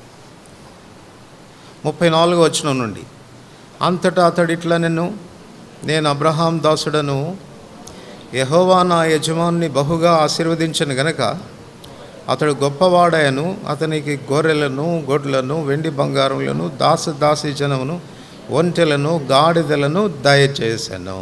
ముప్పై నాలుగో వచనం నుండి అంతటా అతడిట్లా నేను నేను అబ్రహాం దాసుడను యహోవా నా యజమానుని బహుగా ఆశీర్వదించను గనక అతడు గొప్పవాడాయను అతనికి గొర్రెలను గొడ్లను వెండి బంగారములను దాస దాసి జనమును ఒంటెలను గాడిదలను దయచేశాను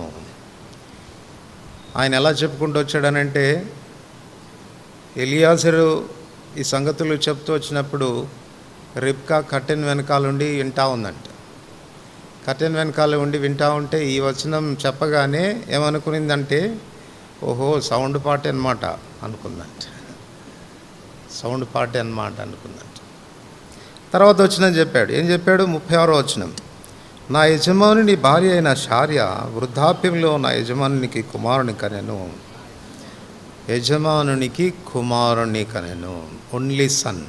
ఆయన ఎలా చెప్పుకుంటూ వచ్చాడనంటే ఎలియాసరు ఈ సంగతులు చెప్తూ వచ్చినప్పుడు రిప్కా కట్టెన్ వెనకాలండి వింటా ఉందంట కట్టెన్ వెనకాల ఉండి వింటా ఉంటే ఈ వచనం చెప్పగానే ఏమనుకునిందంటే ఓహో సౌండ్ పాటే అనమాట అనుకుందంట సౌండ్ పాటే అనమాట అనుకుందంట తర్వాత వచ్చిన చెప్పాడు ఏం చెప్పాడు ముప్పై ఆరో వచనం నా యజమానుని భార్య అయిన శార్య వృద్ధాప్యంలో నా యజమానునికి కుమారుని కనెను యజమానునికి కుమారుని కనెను ఓన్లీ సన్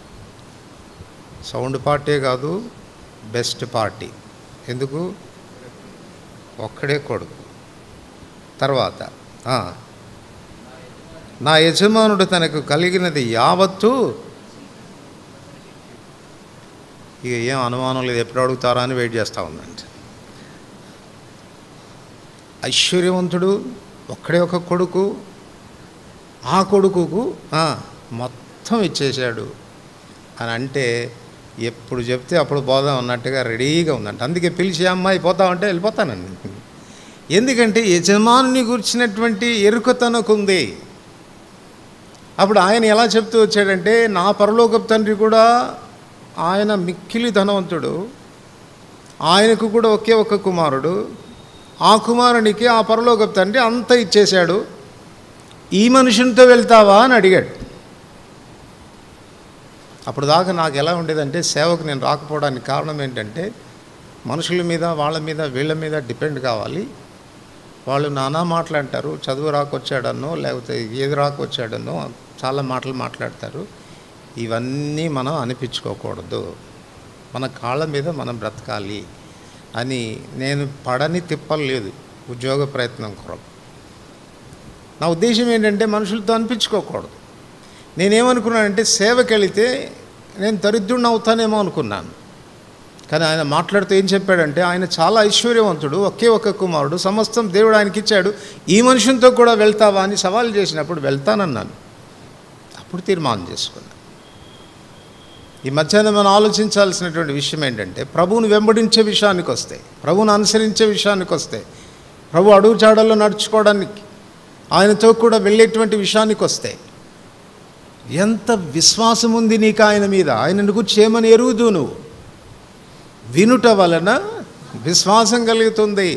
సౌండ్ పార్టీ కాదు బెస్ట్ పార్టీ ఎందుకు ఒక్కడే కొడుకు తర్వాత ఆ, నా యజమానుడు తనకు కలిగినది యావత్తు ఇక ఏం అనుమానం లేదు ఎప్పుడు అడుగుతారా అని వెయిట్ చేస్తూ ఉందంట ఐశ్వర్యవంతుడు ఒక్కడే ఒక కొడుకు ఆ కొడుకుకు ఆ, మొత్తం ఇచ్చేశాడు అని అంటే ఎప్పుడు చెప్తే అప్పుడు పోదాం అన్నట్టుగా రెడీగా ఉందంట అందుకే పిలిచి అమ్మాయి పోతామంటే వెళ్ళిపోతానండి ఎందుకంటే యజమానుని గురించినటువంటి ఎరుక తనకుంది అప్పుడు ఆయన ఎలా చెప్తూ వచ్చాడంటే నా పరలోకపు తండ్రి కూడా ఆయన మిక్కిలి ధనవంతుడు ఆయనకు కూడా ఒకే ఒక కుమారుడు ఆ కుమారునికి ఆ పరలోకపు తండ్రి అంతా ఇచ్చేశాడు ఈ మనుషునితో వెళ్తావా అని అడిగాడు అప్పుడు దాకా నాకు ఎలా ఉండేదంటే సేవకు నేను రాకపోవడానికి కారణం ఏంటంటే మనుషుల మీద వాళ్ళ మీద వీళ్ళ మీద డిపెండ్ కావాలి వాళ్ళు నానా మాట్లాడతారు చదువు రాకొచ్చాడనో లేకపోతే ఏది రాకొచ్చాడనో చాలా మాటలు మాట్లాడతారు ఇవన్నీ మనం అనిపించుకోకూడదు మన కాళ్ళ మీద మనం బ్రతకాలి అని నేను పడని తిప్పలేదు ఉద్యోగ ప్రయత్నం కొరకు నా ఉద్దేశం ఏంటంటే మనుషులతో అనిపించుకోకూడదు నేనేమనుకున్నానంటే సేవకి వెళితే నేను దరిద్రుడిని అవుతానేమో అనుకున్నాను కానీ ఆయన మాట్లాడుతూ ఏం చెప్పాడంటే ఆయన చాలా ఐశ్వర్యవంతుడు ఒకే ఒక కుమారుడు సమస్తం దేవుడు ఆయనకి ఇచ్చాడు ఈ మనుషునితో కూడా వెళ్తావా అని సవాల్ చేసినప్పుడు వెళ్తానన్నాను అప్పుడు తీర్మానం చేసుకున్నాను ఈ మధ్యాహ్నం మనం ఆలోచించాల్సినటువంటి విషయం ఏంటంటే ప్రభువును వెంబడించే విషయానికి వస్తే ప్రభువును అనుసరించే విషయానికి వస్తే ప్రభు అడుగు చాడల్లో నడుచుకోవడానికి ఆయనతో కూడా వెళ్ళేటువంటి విషయానికి వస్తే ఎంత విశ్వాసం ఉంది నీకు ఆయన మీద ఆయన గురించి ఏమని ఎరుగుదు నువ్వు వినుట వలన విశ్వాసం కలుగుతుంది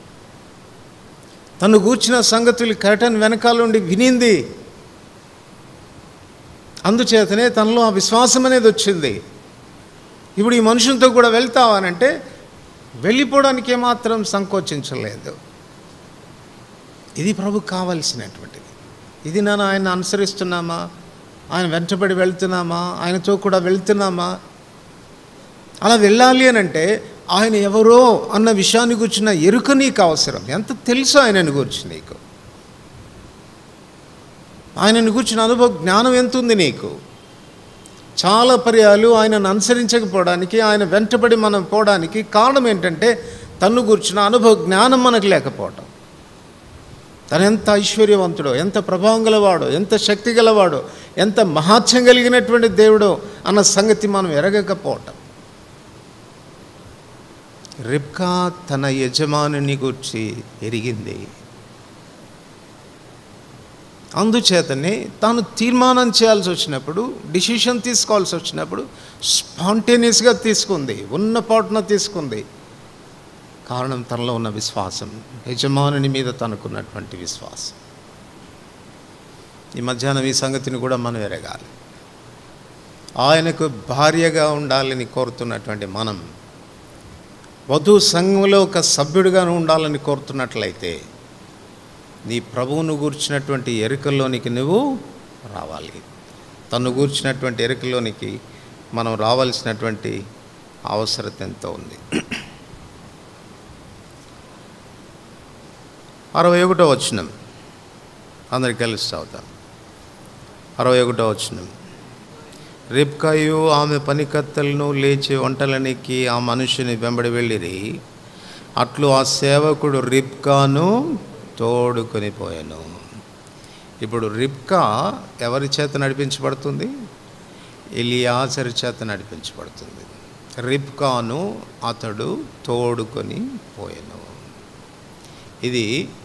తను కూర్చిన సంగతులు కరటన్ వెనకాల నుండి వినింది అందుచేతనే తనలో ఆ విశ్వాసం అనేది వచ్చింది ఇప్పుడు ఈ మనుషులతో కూడా వెళ్తావానంటే వెళ్ళిపోవడానికి ఏమాత్రం సంకోచించలేదు ఇది ప్రభు కావలసినటువంటిది ఇది నన్ను ఆయన అనుసరిస్తున్నామా ఆయన వెంటబడి వెళ్తున్నామా ఆయనతో కూడా వెళ్తున్నామా అలా వెళ్ళాలి అని అంటే ఆయన ఎవరో అన్న విషయాన్ని గురించిన ఎరుక నీకు అవసరం ఎంత తెలుసు ఆయనను గురించి నీకు ఆయనను గురించిన అనుభవ జ్ఞానం ఎంత ఉంది నీకు చాలా పర్యాలు ఆయనను అనుసరించకపోవడానికి ఆయన వెంటబడి మనం పోవడానికి కారణం ఏంటంటే తన్ను గురించిన అనుభవ జ్ఞానం మనకు లేకపోవటం తను ఎంత ఐశ్వర్యవంతుడో ఎంత ప్రభావం గలవాడో ఎంత శక్తి గలవాడో ఎంత మహాత్యం కలిగినటువంటి దేవుడో అన్న సంగతి మనం ఎరగకపోవటం రిబ్కా తన యజమానుని గురించి ఎరిగింది అందుచేతనే తాను తీర్మానం చేయాల్సి వచ్చినప్పుడు డిసిషన్ తీసుకోవాల్సి వచ్చినప్పుడు స్పాంటేనియస్గా తీసుకుంది ఉన్న పాటున తీసుకుంది కారణం తనలో ఉన్న విశ్వాసం యజమానుని మీద తనకున్నటువంటి విశ్వాసం ఈ మధ్యాహ్నం ఈ సంగతిని కూడా మనం ఎరగాలి ఆయనకు భార్యగా ఉండాలని కోరుతున్నటువంటి మనం వధు సంఘంలో ఒక సభ్యుడిగా ఉండాలని కోరుతున్నట్లయితే నీ ప్రభువును గూర్చినటువంటి ఎరుకల్లోనికి నువ్వు రావాలి తను గూర్చినటువంటి ఎరుకలోనికి మనం రావాల్సినటువంటి అవసరత ఎంతో ఉంది అరవై ఒకటో వచ్చినం అందరికి కలిసి చదువుతాం అరవై ఒకటో వచ్చినం రిబ్కాయు ఆమె పనికత్తెలను లేచి వంటలనికి ఆ మనుషుని వెంబడి వెళ్ళిరి అట్లు ఆ సేవకుడు రిబ్కాను తోడుకొని పోయాను ఇప్పుడు రిబ్కా ఎవరి చేత నడిపించబడుతుంది ఎలియాజరు చేత నడిపించబడుతుంది రిబ్కాను అతడు తోడుకొని పోయాను ఇది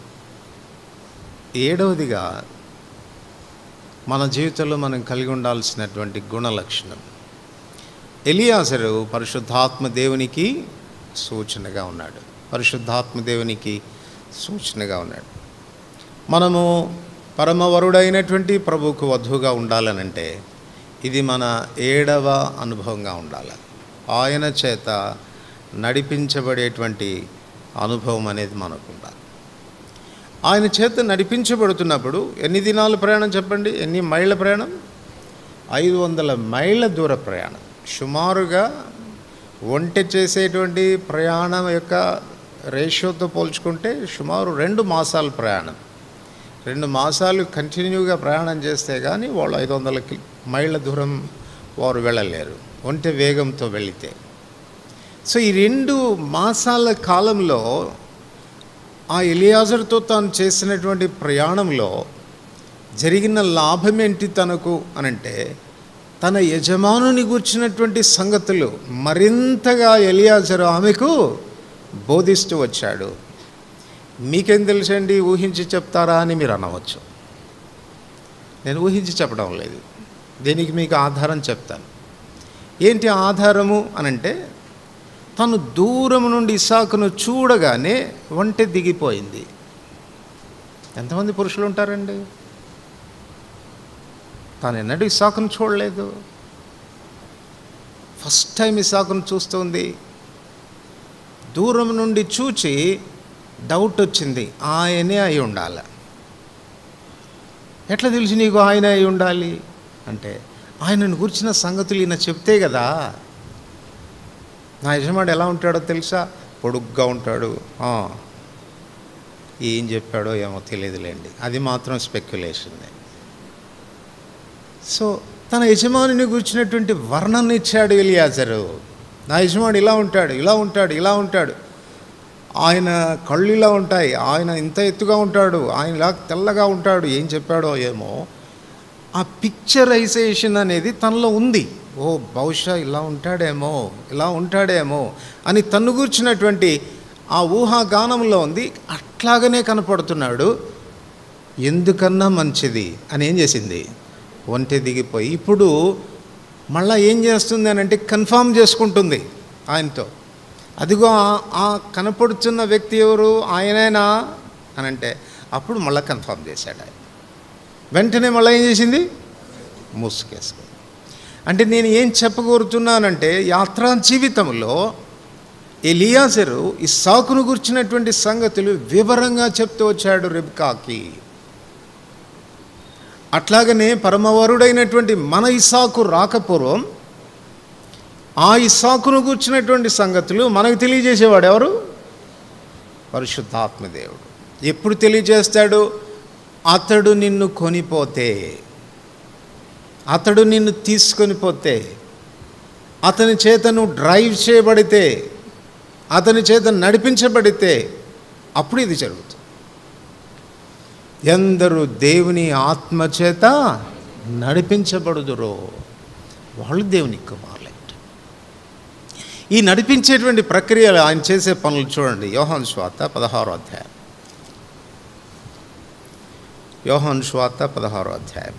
ఏడవదిగా మన జీవితంలో మనం కలిగి ఉండాల్సినటువంటి గుణ లక్షణం ఎలియాసరు పరిశుద్ధాత్మ దేవునికి సూచనగా ఉన్నాడు పరిశుద్ధాత్మ దేవునికి సూచనగా ఉన్నాడు మనము పరమవరుడైనటువంటి ప్రభువుకు వధువుగా ఉండాలనంటే ఇది మన ఏడవ అనుభవంగా ఉండాలి ఆయన చేత నడిపించబడేటువంటి అనుభవం అనేది మనకు ఉండాలి ఆయన చేత నడిపించబడుతున్నప్పుడు ఎన్ని దినాలు ప్రయాణం చెప్పండి ఎన్ని మైళ్ళ ప్రయాణం ఐదు వందల మైళ్ళ దూర ప్రయాణం సుమారుగా ఒంటె చేసేటువంటి ప్రయాణం యొక్క రేషియోతో పోల్చుకుంటే సుమారు రెండు మాసాల ప్రయాణం రెండు మాసాలు కంటిన్యూగా ప్రయాణం చేస్తే కానీ వాళ్ళు ఐదు వందల కి మైళ్ళ దూరం వారు వెళ్ళలేరు ఒంటె వేగంతో వెళితే సో ఈ రెండు మాసాల కాలంలో ఆ ఎలియాజర్తో తాను చేసినటువంటి ప్రయాణంలో జరిగిన లాభం ఏంటి తనకు అనంటే తన యజమానుని గూర్చినటువంటి సంగతులు మరింతగా ఎలియాజరు ఆమెకు బోధిస్తూ వచ్చాడు మీకేం తెలుసండి ఊహించి చెప్తారా అని మీరు అనవచ్చు నేను ఊహించి చెప్పడం లేదు దీనికి మీకు ఆధారం చెప్తాను ఏంటి ఆధారము అనంటే తను దూరం నుండి ఇసాకును చూడగానే ఒంటె దిగిపోయింది ఎంతమంది పురుషులు ఉంటారండి తాను ఎన్నడూ ఇసాకును చూడలేదు ఫస్ట్ టైం ఇసాకును చూస్తుంది దూరం నుండి చూచి డౌట్ వచ్చింది ఆయనే అయి ఉండాలి ఎట్లా తెలిసి నీకు ఆయన అయి ఉండాలి అంటే ఆయనను గురించిన సంగతులు ఈయన చెప్తే కదా నా యజమాడు ఎలా ఉంటాడో తెలుసా పొడుగ్గా ఉంటాడు ఆ. ఏం చెప్పాడో ఏమో తెలియదులేండి అది మాత్రం స్పెక్యులేషన్ సో తన యజమానిని గురించినటువంటి వర్ణన ఇచ్చాడు ఎలియాజరు నా యజమాడు ఇలా ఉంటాడు ఇలా ఉంటాడు ఇలా ఉంటాడు ఆయన కళ్ళు ఇలా ఉంటాయి ఆయన ఇంత ఎత్తుగా ఉంటాడు ఆయన ఇలా తెల్లగా ఉంటాడు ఏం చెప్పాడో ఏమో ఆ పిక్చరైజేషన్ అనేది తనలో ఉంది ఓ బహుశా ఇలా ఉంటాడేమో ఇలా ఉంటాడేమో అని తన్ను కూర్చున్నటువంటి ఆ ఊహాగానంలో ఉంది అట్లాగనే కనపడుతున్నాడు ఎందుకన్నా మంచిది అని ఏం చేసింది ఒంటె దిగిపోయి ఇప్పుడు మళ్ళా ఏం చేస్తుంది అని అంటే కన్ఫామ్ చేసుకుంటుంది ఆయనతో అదిగో ఆ- ఆ కనపడుతున్న వ్యక్తి ఎవరు ఆయనేనా అని అంటే అప్పుడు మళ్ళీ కన్ఫామ్ చేశాడు ఆయన వెంటనే మళ్ళీ ఏం చేసింది మూసుకేసుకుంది అంటే నేను ఏం చెప్పగోరుతున్నానంటే యాత్రా జీవితంలో ఎలియాజరు ఈ సాకును గుర్చినటువంటి సంగతులు వివరంగా చెప్తూ వచ్చాడు రిబ్కాకి అట్లాగనే పరమవరుడైనటువంటి మన ఇసాకు రాకపూర్వం ఆ ఇసాకును కూర్చున్నటువంటి సంగతులు మనకు తెలియజేసేవాడు ఎవరు పరిశుద్ధాత్మదేవుడు ఎప్పుడు తెలియజేస్తాడు అతడు నిన్ను కొనిపోతే అతడు నిన్ను తీసుకొని పోతే అతని చేత నువ్వు డ్రైవ్ చేయబడితే అతని చేత నడిపించబడితే అప్పుడు ఇది జరుగుతుంది ఎందరు దేవుని ఆత్మ చేత నడిపించబడుదురో వాళ్ళు దేవుని కుమారులే ఈ నడిపించేటువంటి ప్రక్రియలు ఆయన చేసే పనులు చూడండి యోహాన్ స్వాత పదహారో అధ్యాయం యోహాన్ స్వాత పదహారో అధ్యాయం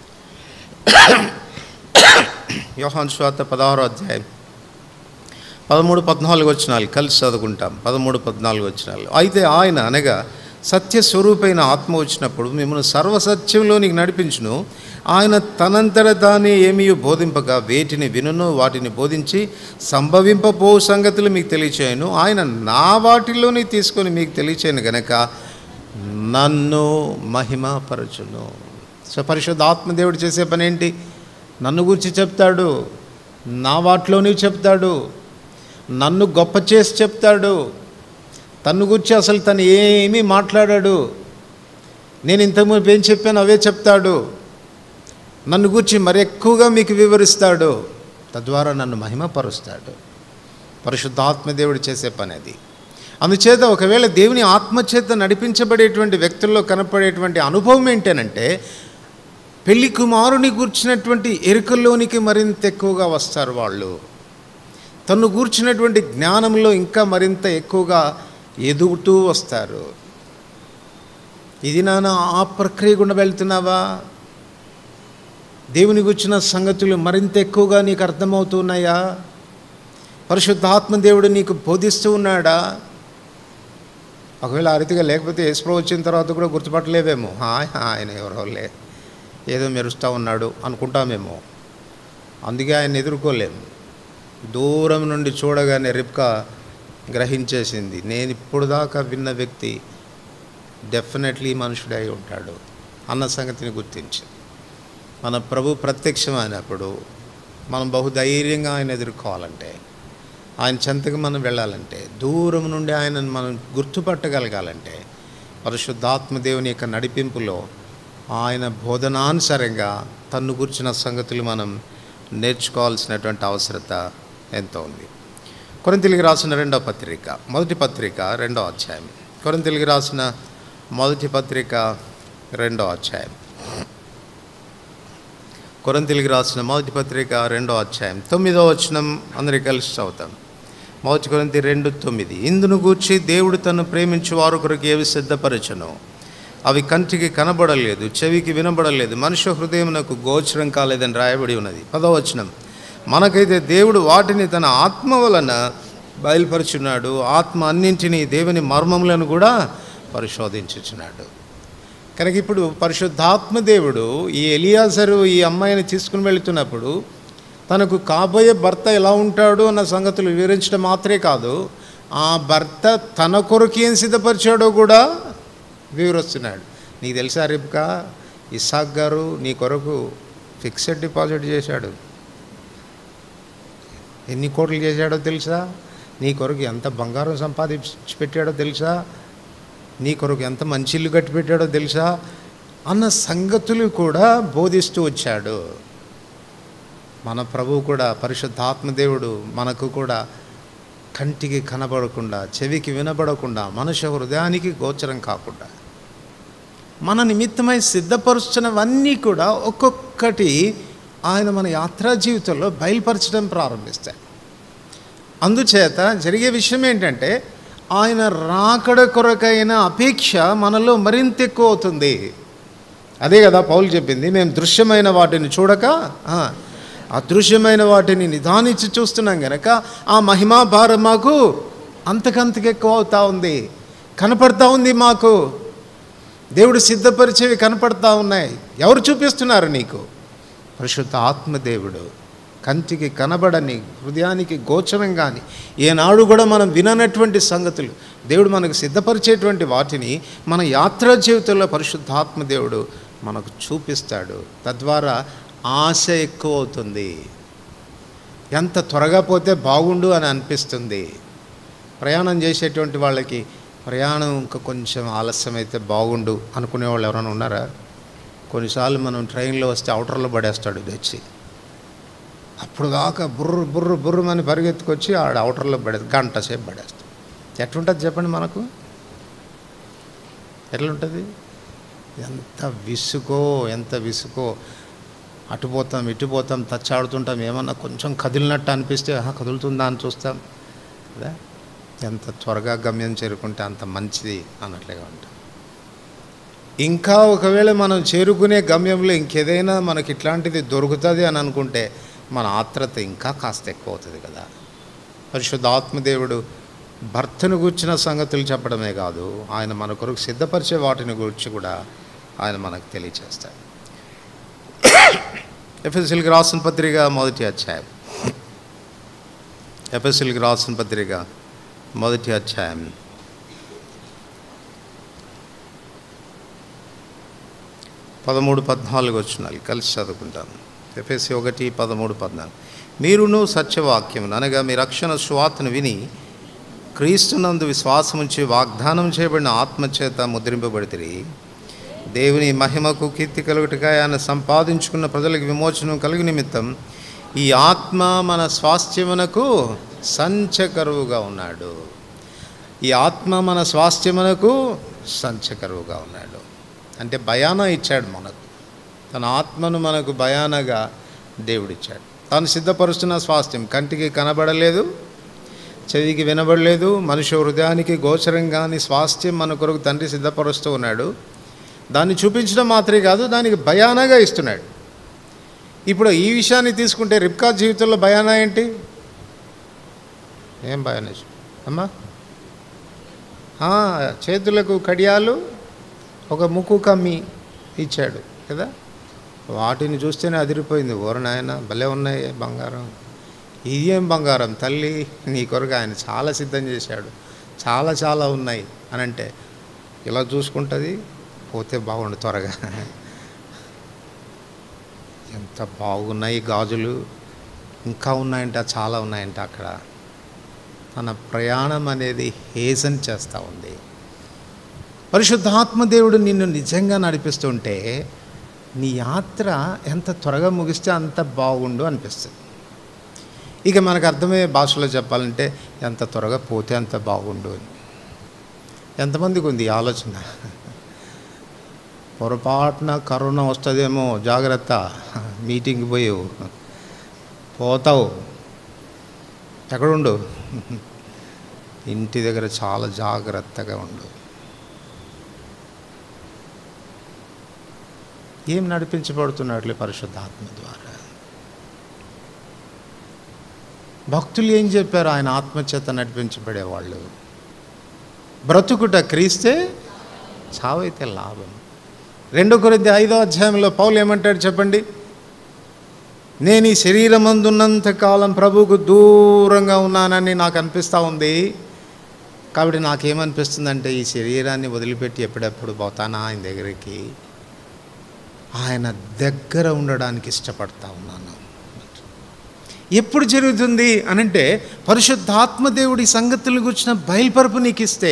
యోహాన్ స్వాత పదహారో అధ్యాయం పదమూడు పద్నాలుగు వచ్చినాలు కలిసి చదువుకుంటాం పదమూడు పద్నాలుగు వచ్చినాలు అయితే ఆయన అనగా సత్య స్వరూపైన ఆత్మ వచ్చినప్పుడు మిమ్మల్ని సర్వసత్యంలోనికి నడిపించును ఆయన తనంతట తానే ఏమీ బోధింపక వేటిని వినును వాటిని బోధించి సంభవింపబో సంగతులు మీకు తెలియచేయను ఆయన నా వాటిలోని తీసుకొని మీకు తెలియచేయను గనక నన్ను మహిమపరచును సో పరిశుద్ధ ఆత్మదేవుడు చేసే పని ఏంటి నన్ను గురించి చెప్తాడు నా వాటిలోని చెప్తాడు నన్ను గొప్ప చేసి చెప్తాడు తన్ను గురించి అసలు తను ఏమీ మాట్లాడాడు నేను ఇంతకుముందు ఏం చెప్పాను అవే చెప్తాడు నన్ను గురించి మరి ఎక్కువగా మీకు వివరిస్తాడు తద్వారా నన్ను మహిమపరుస్తాడు పరిశుద్ధాత్మదేవుడు చేసే పని అది అందుచేత ఒకవేళ దేవుని ఆత్మచేత నడిపించబడేటువంటి వ్యక్తుల్లో కనపడేటువంటి అనుభవం ఏంటనంటే పెళ్లి కుమారుని గూర్చినటువంటి ఎరుకల్లోనికి మరింత ఎక్కువగా వస్తారు వాళ్ళు తను గూర్చినటువంటి జ్ఞానంలో ఇంకా మరింత ఎక్కువగా ఎదుగుతూ వస్తారు ఇది నాన్న ఆ ప్రక్రియ గుండా వెళ్తున్నావా దేవుని గుర్చిన సంగతులు మరింత ఎక్కువగా నీకు అర్థమవుతున్నాయా పరిశుద్ధాత్మ దేవుడు నీకు బోధిస్తూ ఉన్నాడా ఒకవేళ ఆ రీతిగా లేకపోతే యేసుప్రభు వచ్చిన తర్వాత కూడా గుర్తుపట్టలేవేమో హాయ్ ఆయన ఎవరో లే ఏదో మెరుస్తూ ఉన్నాడు అనుకుంటామేమో అందుకే ఆయన ఎదుర్కోలేము దూరం నుండి చూడగానే రిప్కా గ్రహించేసింది నేను ఇప్పుడు దాకా విన్న వ్యక్తి డెఫినెట్లీ మనుషుడై ఉంటాడు అన్న సంగతిని గుర్తించి మన ప్రభు ప్రత్యక్షమైనప్పుడు మనం బహుధైర్యంగా ఆయన ఎదుర్కోవాలంటే ఆయన చెంతకు మనం వెళ్ళాలంటే దూరం నుండి ఆయనను మనం గుర్తుపట్టగలగాలంటే పరిశుద్ధాత్మ దేవుని యొక్క నడిపింపులో ఆయన బోధనానుసారంగా తన్ను గుర్చిన సంగతులు మనం నేర్చుకోవాల్సినటువంటి అవసరత ఎంతో ఉంది కొరింతలికి రాసిన రెండో పత్రిక మొదటి పత్రిక రెండో అధ్యాయం కొరింతలికి రాసిన మొదటి పత్రిక రెండో అధ్యాయం కొరంతిలికి రాసిన మొదటి పత్రిక రెండో అధ్యాయం తొమ్మిదో వచనం అందరికి కలిసి చదువుతాం మొదటి కొరింతి రెండు తొమ్మిది ఇందును గూర్చి దేవుడు తను ప్రేమించు వారు కొరకు ఏవి సిద్ధపరచను అవి కంటికి కనబడలేదు చెవికి వినబడలేదు మనుష్య హృదయమునకు గోచరం కాలేదని రాయబడి ఉన్నది పదో వచనం మనకైతే దేవుడు వాటిని తన ఆత్మ వలన బయలుపరుచున్నాడు ఆత్మ అన్నింటినీ దేవుని మర్మములను కూడా పరిశోధించుచున్నాడు కనుక ఇప్పుడు పరిశుద్ధాత్మ దేవుడు ఈ ఎలియాసరు ఈ అమ్మాయిని తీసుకుని వెళుతున్నప్పుడు తనకు కాబోయే భర్త ఎలా ఉంటాడు అన్న సంగతులు వివరించడం మాత్రమే కాదు ఆ భర్త తన కొరకు ఏం సిద్ధపరిచాడో కూడా వివరిస్తున్నాడు నీకు తెలుసా రేపుకా ఇసాక్ గారు నీ కొరకు ఫిక్స్డ్ డిపాజిట్ చేశాడు ఎన్ని కోట్లు చేశాడో తెలుసా నీ కొరకు ఎంత బంగారం సంపాదించి పెట్టాడో తెలుసా నీ కొరకు ఎంత మంచి ఇల్లు కట్టి పెట్టాడో తెలుసా అన్న సంగతులు కూడా బోధిస్తూ వచ్చాడు మన ప్రభువు కూడా పరిశుద్ధాత్మదేవుడు మనకు కూడా కంటికి కనబడకుండా చెవికి వినబడకుండా మనుష్య హృదయానికి గోచరం కాకుండా మన నిమిత్తమై సిద్ధపరుస్తున్నవన్నీ కూడా ఒక్కొక్కటి ఆయన మన యాత్రా జీవితంలో బయలుపరచడం ప్రారంభిస్తాయి అందుచేత జరిగే విషయం ఏంటంటే ఆయన రాకడ కొరకైన అపేక్ష మనలో మరింత ఎక్కువ అవుతుంది అదే కదా పౌలు చెప్పింది మేము దృశ్యమైన వాటిని చూడక ఆ, అదృశ్యమైన వాటిని నిదానించి చూస్తున్నాం గనక ఆ మహిమా భారం మాకు అంతకంతకు ఎక్కువ అవుతా ఉంది కనపడతా ఉంది మాకు దేవుడు సిద్ధపరిచేవి కనపడతా ఉన్నాయి ఎవరు చూపిస్తున్నారు నీకు పరిశుద్ధ ఆత్మదేవుడు కంటికి కనబడని హృదయానికి గోచరం కానీ ఏనాడు కూడా మనం విననటువంటి సంగతులు దేవుడు మనకు సిద్ధపరిచేటువంటి వాటిని మన యాత్రా జీవితంలో పరిశుద్ధాత్మ దేవుడు మనకు చూపిస్తాడు తద్వారా ఆశ ఎక్కువ అవుతుంది ఎంత త్వరగా పోతే బాగుండు అని అనిపిస్తుంది ప్రయాణం చేసేటువంటి వాళ్ళకి ప్రయాణం ఇంకా కొంచెం ఆలస్యం అయితే బాగుండు అనుకునే వాళ్ళు ఎవరైనా ఉన్నారా కొన్నిసార్లు మనం ట్రైన్లో వస్తే అవుటర్లో పడేస్తాడు ఇది వచ్చి అప్పుడు దాకా బుర్రు బుర్రు బుర్రమని పరిగెత్తుకొచ్చి ఆడ అవుటర్లో పడే గంట సేపు పడేస్తాడు ఎట్లుంటుంది చెప్పండి మనకు ఎట్లుంటుంది ఎంత విసుగో ఎంత విసుగో అటు పోతాం ఇటు పోతాం తచ్చాడుతుంటాం ఏమన్నా కొంచెం కదిలినట్టు అనిపిస్తే ఆహా కదులుతుందా అని చూస్తాం కదా ఎంత త్వరగా గమ్యం చేరుకుంటే అంత మంచిది అన్నట్లుగా ఉంటాం ఇంకా ఒకవేళ మనం చేరుకునే గమ్యంలో ఇంకేదైనా మనకి ఇట్లాంటిది దొరుకుతుంది అని అనుకుంటే మన ఆత్రత ఇంకా కాస్త ఎక్కువ అవుతుంది కదా పరిశుద్ధ ఆత్మదేవుడు భర్తను గూర్చిన సంగతులు చెప్పడమే కాదు ఆయన మన కొరకు సిద్ధపరిచే వాటిని గురించి కూడా ఆయన మనకు తెలియచేస్తాడు ఎఫ్ఎస్ఎల్కి రాసిన పత్రిక మొదటి అధ్యాయం ఎఫ్ఎస్ఎల్కి రాసిన పత్రిక మొదటి అధ్యాయం పదమూడు పద్నాలుగు వచ్చినాలు కలిసి చదువుకుంటాను ఎఫ్ఎస్సి ఒకటి పదమూడు పద్నాలుగు మీరును సత్యవాక్యమును అనగా మీ రక్షణ స్వాతను విని క్రీస్తునందు విశ్వాసముంచి వాగ్దానం చేయబడిన ఆత్మచేత ముద్రింపబడితిరి దేవుని మహిమకు కీర్తి కలుగుటగా ఆయన సంపాదించుకున్న ప్రజలకు విమోచనం కలుగు నిమిత్తం ఈ ఆత్మ మన స్వాస్థ్యమునకు సంచకరువుగా ఉన్నాడు ఈ ఆత్మ మన స్వాస్థ్యమునకు సంచకరువుగా ఉన్నాడు అంటే భయాన ఇచ్చాడు మనకు తన ఆత్మను మనకు భయానగా దేవుడిచ్చాడు తాను సిద్ధపరుస్తున్న స్వాస్థ్యం కంటికి కనబడలేదు చెవికి వినబడలేదు మనుష్య హృదయానికి గోచరం కాని స్వాస్థ్యం మన కొరకు తండ్రి సిద్ధపరుస్తూ ఉన్నాడు దాన్ని చూపించడం మాత్రమే కాదు దానికి భయానగా ఇస్తున్నాడు ఇప్పుడు ఈ విషయాన్ని తీసుకుంటే రిప్కా జీవితంలో భయానా ఏంటి ఏం భయాన అమ్మా ఆ, చేతులకు కడియాలు ఒక ముక్కు కమ్మి ఇచ్చాడు కదా వాటిని చూస్తేనే అదిరిపోయింది ఓర నాయన భలే ఉన్నాయి బంగారం ఇది ఏం బంగారం తల్లి నీ కొరకు ఆయన చాలా సిద్ధం చేశాడు చాలా చాలా ఉన్నాయి అని అంటే ఇలా చూసుకుంటుంది పోతే బాగుండు త్వరగా ఎంత బాగున్నాయి గాజులు ఇంకా ఉన్నాయంట చాలా ఉన్నాయంట అక్కడ తన ప్రయాణం అనేది హేజన్ చేస్తూ ఉంది పరిశుద్ధాత్మ దేవుడు నిన్ను నిజంగా నడిపిస్తుంటే నీ యాత్ర ఎంత త్వరగా ముగిస్తే అంత బాగుండు అనిపిస్తుంది ఇక మనకు అర్థమయ్యే భాషలో చెప్పాలంటే ఎంత త్వరగా పోతే అంత బాగుండు అని ఎంతమందికి ఉంది ఈ ఆలోచన పొరపాటున కరోనా వస్తుందేమో జాగ్రత్త మీటింగ్కి పోయావు పోతావు ఎక్కడుండు ఇంటి దగ్గర చాలా జాగ్రత్తగా ఉండు ఏం నడిపించబడుతున్నట్లే పరిశుద్ధాత్మ ద్వారా భక్తులు ఏం చెప్పారు ఆయన ఆత్మచేత నడిపించబడేవాళ్ళు బ్రతుకుట క్రీస్తే చావైతే లాభం రెండో కొరింది ఐదో అధ్యాయంలో పౌలు ఏమంటాడు చెప్పండి నేను ఈ శరీరం అందున్నంత కాలం ప్రభువుకు దూరంగా ఉన్నానని నాకు అనిపిస్తూ ఉంది కాబట్టి నాకేమనిపిస్తుందంటే ఈ శరీరాన్ని వదిలిపెట్టి ఎప్పుడెప్పుడు పోతానా ఆయన దగ్గరికి ఆయన దగ్గర ఉండడానికి ఇష్టపడతా ఉన్నాను ఎప్పుడు జరుగుతుంది అనంటే పరిశుద్ధాత్మ దేవుడి సంగతుల గురించిన బయలుపరుపు నీకు ఇస్తే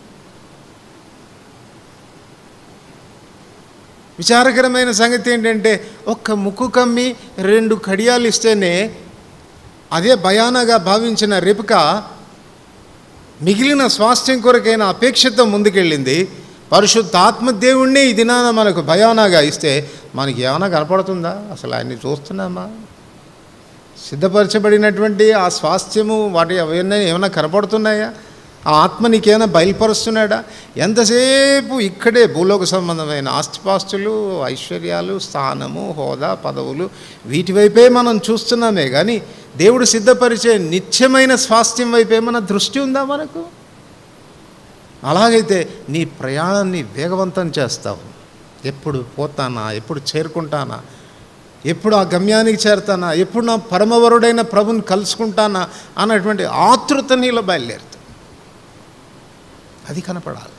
విచారకరమైన సంగతి ఏంటంటే ఒక్క ముక్కు కమ్మి రెండు కడియాలు ఇస్తేనే అదే భయానగా భావించిన రేపుక మిగిలిన స్వాస్థ్యం కొరకైన అపేక్షతో ముందుకెళ్ళింది పరిశుద్ధ ఆత్మదేవుణ్ణి ఈ దినాన మనకు భయానగా ఇస్తే మనకి ఏమైనా కనపడుతుందా అసలు ఆయన్ని చూస్తున్నామా సిద్ధపరచబడినటువంటి ఆ స్వాస్థ్యము వాటి అవన్నీ ఏమైనా కనపడుతున్నాయా ఆ ఆత్మ నీకేమైనా బయలుపరుస్తున్నాడా ఎంతసేపు ఇక్కడే భూలోక సంబంధమైన ఆస్తిపాస్తులు ఐశ్వర్యాలు స్థానము హోదా పదవులు వీటి వైపే మనం చూస్తున్నామే కానీ దేవుడు సిద్ధపరిచే నిత్యమైన స్వాస్థ్యం వైపే మన దృష్టి ఉందా మనకు అలాగైతే నీ ప్రయాణాన్ని వేగవంతం చేస్తావు ఎప్పుడు పోతానా ఎప్పుడు చేరుకుంటానా ఎప్పుడు ఆ గమ్యానికి చేరుతానా ఎప్పుడు నా పరమవరుడైన ప్రభుని కలుసుకుంటానా అన్నటువంటి ఆతృత నీలో బయలుదేరుతా అది కనపడాలి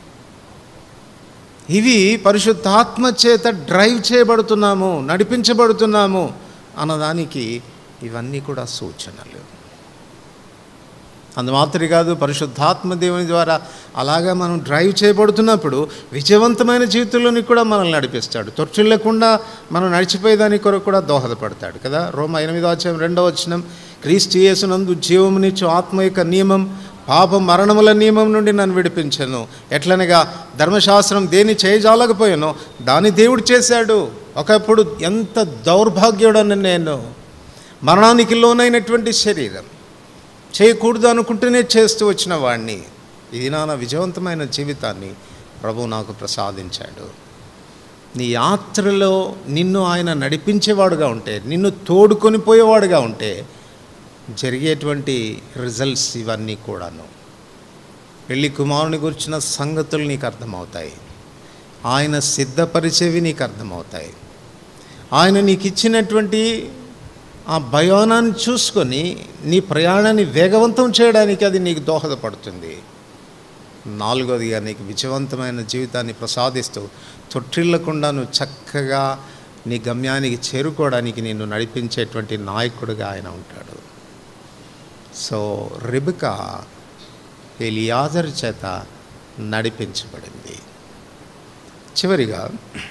ఇవి పరిశుద్ధాత్మ చేత డ్రైవ్ చేయబడుతున్నాము నడిపించబడుతున్నాము అన్నదానికి ఇవన్నీ కూడా సూచనలు అందుమాత్రమే కాదు పరిశుద్ధాత్మ దేవుని ద్వారా అలాగా మనం డ్రైవ్ చేయబడుతున్నప్పుడు విజయవంతమైన జీవితంలోని కూడా మనల్ని నడిపిస్తాడు తొర్చుల్లకుండా మనం నడిచిపోయేదానికి కొరకు కూడా దోహదపడతాడు కదా రోమ ఎనిమిదో అధ్యాయం రెండవ వచనం క్రీస్తు యేసునందు జీవమునిచ్చు ఆత్మ యొక్క నియమం పాప మరణముల నియమం నుండి నన్ను విడిపించను ఎట్లనగా ధర్మశాస్త్రం దేని చేయజాలకపోయానో దాని దేవుడు చేశాడు ఒకప్పుడు ఎంత దౌర్భాగ్యుడని నేను మరణానికి లోనైనటువంటి శరీరం చేయకూడదు అనుకుంటూనే చేస్తూ వచ్చిన వాడిని ఇది నా విజయవంతమైన జీవితాన్ని ప్రభు నాకు ప్రసాదించాడు నీ యాత్రలో నిన్ను ఆయన నడిపించేవాడుగా ఉంటే నిన్ను తోడుకొని పోయేవాడుగా ఉంటే జరిగేటువంటి రిజల్ట్స్ ఇవన్నీ కూడాను పెళ్లి కుమారుని గురించిన సంగతులు నీకు అర్థమవుతాయి ఆయన సిద్ధపరిచేవి నీకు అర్థమవుతాయి ఆయన నీకు ఇచ్చినటువంటి ఆ భయానాన్ని చూసుకొని నీ ప్రయాణాన్ని వేగవంతం చేయడానికి అది నీకు దోహదపడుతుంది నాలుగోదిగా నీకు విజయవంతమైన జీవితాన్ని ప్రసాదిస్తూ తొట్టిల్లకుండా నువ్వు చక్కగా నీ గమ్యానికి చేరుకోవడానికి నిన్ను నడిపించేటువంటి నాయకుడిగా ఆయన ఉంటాడు సో రిబిక ఎలియాజర్ చేత నడిపించబడింది చివరిగా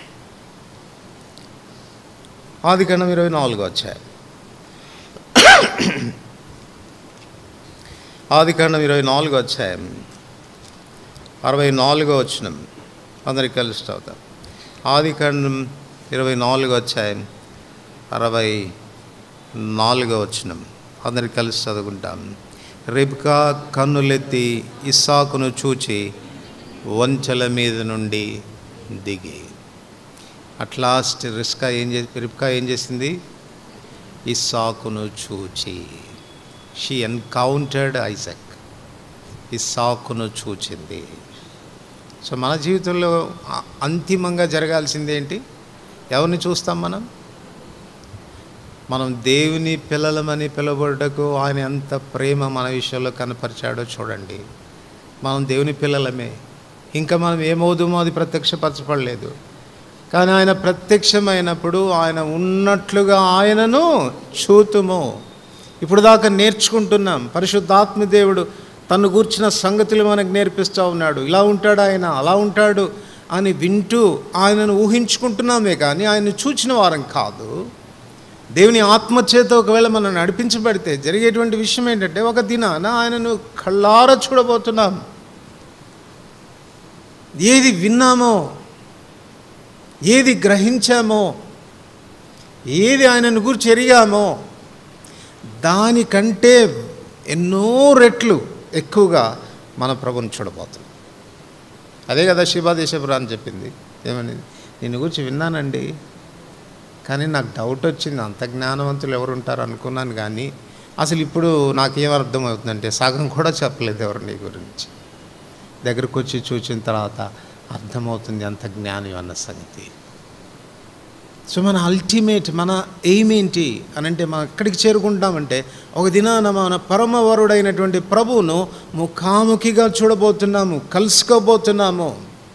ఆది గణం ఇరవై నాలుగు వచ్చాయి ఆది కాండం ఇరవై నాలుగు అధ్యాయం అరవై నాలుగో వచ్చినం అందరికి కలిసి చదువుతాం ఆది కాండం ఇరవై నాలుగో అధ్యాయం అరవై నాలుగో వచ్చినం అందరికి కలిసి చదువుకుంటాం రిబ్కా కన్నులెత్తి ఇస్సాకును చూచి వంచల మీద నుండి దిగి అట్ లాస్ట్ రిస్కా ఏం చేసి రిబ్కా ఏం చేసింది ఇస్సాకును చూచి షీ ఎన్కౌంటర్డ్ ఐజక్ ఇస్సాకును చూచింది సో మన జీవితంలో అ- అంతిమంగా జరగాల్సింది ఏంటి ఎవరిని చూస్తాం మనం మనం దేవుని పిల్లలమని పిలవబడటకు ఆయన ఎంత ప్రేమ మన విషయంలో కనపరిచాడో చూడండి మనం దేవుని పిల్లలమే ఇంకా మనం ఏమవుదామో అది ప్రత్యక్షపరచబడలేదు కానీ ఆయన ప్రత్యక్షమైనప్పుడు ఆయన ఉన్నట్లుగా ఆయనను చూతుము ఇప్పుడు దాకా నేర్చుకుంటున్నాం పరిశుద్ధాత్మ దేవుడు తను గూర్చిన సంగతులు మనకు నేర్పిస్తూ ఉన్నాడు ఇలా ఉంటాడు ఆయన అలా ఉంటాడు అని వింటూ ఆయనను ఊహించుకుంటున్నామే కానీ ఆయన చూచిన వారం కాదు దేవుని ఆత్మచేత ఒకవేళ మనం నడిపించబడితే జరిగేటువంటి విషయం ఏంటంటే ఒక దినాన ఆయనను కళ్ళార చూడబోతున్నాం ఏది విన్నామో ఏది గ్రహించామో ఏది ఆయనను గురించి ఎరిగామో దానికంటే ఎన్నో రెట్లు ఎక్కువగా మన ప్రభుని చూడబోతున్నాం అదే కదా శివాదేశపురా అని చెప్పింది ఏమని నిన్ను గురించి విన్నానండి కానీ నాకు డౌట్ వచ్చింది అంత జ్ఞానవంతులు ఎవరు ఉంటారు అనుకున్నాను కానీ అసలు ఇప్పుడు నాకేం అర్థమవుతుందంటే సగం కూడా చెప్పలేదు ఎవరు నీ గురించి దగ్గరకు వచ్చి చూసిన తర్వాత అర్థమవుతుంది అంత జ్ఞానం అన్న సంగతి సో మన అల్టిమేట్ మన ఎయిమ్ ఏంటి అని అంటే మనం ఎక్కడికి చేరుకుంటామంటే ఒక దినాన మన పరమవరుడైనటువంటి ప్రభువును ముఖాముఖిగా చూడబోతున్నాము కలుసుకోబోతున్నాము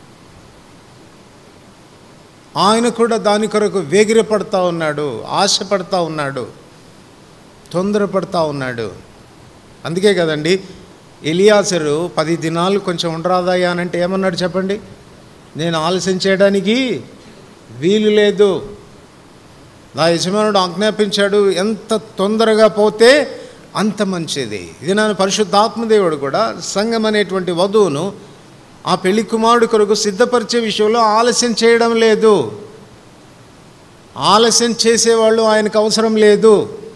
ఆయన కూడా దాని కొరకు వేగిరపడతా ఉన్నాడు ఆశపడతా ఉన్నాడు తొందరపడతా ఉన్నాడు అందుకే కదండి ఎలియాసరు పది దినాలు కొంచెం ఉండరాదయ్యా అని అంటే ఏమన్నాడు చెప్పండి నేను ఆలస్యం చేయడానికి వీలు లేదు నా యజమానుడు ఆజ్ఞాపించాడు ఎంత తొందరగా పోతే అంత మంచిది ఇది నా పరిశుద్ధాత్మదేవుడు కూడా సంఘం అనేటువంటి వధువును ఆ పెళ్లి కుమారుడు కొరకు సిద్ధపరిచే విషయంలో ఆలస్యం చేయడం లేదు ఆలస్యం చేసేవాళ్ళు ఆయనకు అవసరం లేదు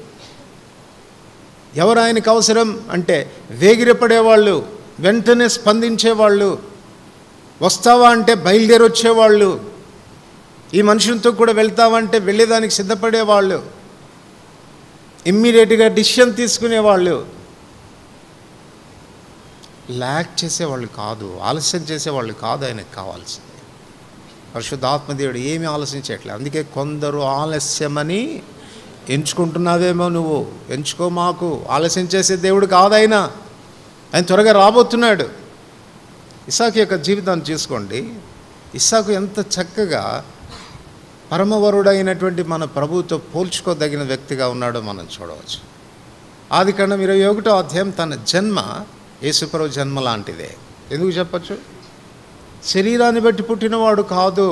ఎవరు ఆయనకు అవసరం అంటే వేగిరపడేవాళ్ళు వెంటనే స్పందించేవాళ్ళు వస్తావా అంటే బయలుదేరి వచ్చేవాళ్ళు ఈ మనుషులతో కూడా వెళ్తావంటే వెళ్ళేదానికి సిద్ధపడేవాళ్ళు ఇమ్మీడియట్గా డిసిషన్ తీసుకునేవాళ్ళు ల్యాక్ చేసేవాళ్ళు కాదు ఆలస్యం చేసేవాళ్ళు కాదు ఆయనకు కావాల్సింది పరిశుద్ధాత్మదేవుడు ఏమీ ఆలస్యం చేయట్లేదు అందుకే కొందరు ఆలస్యమని ఎంచుకుంటున్నావేమో నువ్వు ఎంచుకో మాకు ఆలస్యం చేసే దేవుడు కాదైనా ఆయన త్వరగా రాబోతున్నాడు ఇసాకు యొక్క జీవితాన్ని చూసుకోండి ఇస్సాకు ఎంత చక్కగా పరమవరుడైనటువంటి మన ప్రభుతో పోల్చుకోదగిన వ్యక్తిగా ఉన్నాడో మనం చూడవచ్చు ఆది కాండం ఇరవై ఒకటో అధ్యాయం తన జన్మ యేసుప్రభు జన్మ లాంటిదే ఎందుకు చెప్పచ్చు శరీరాన్ని బట్టి పుట్టినవాడు కాదు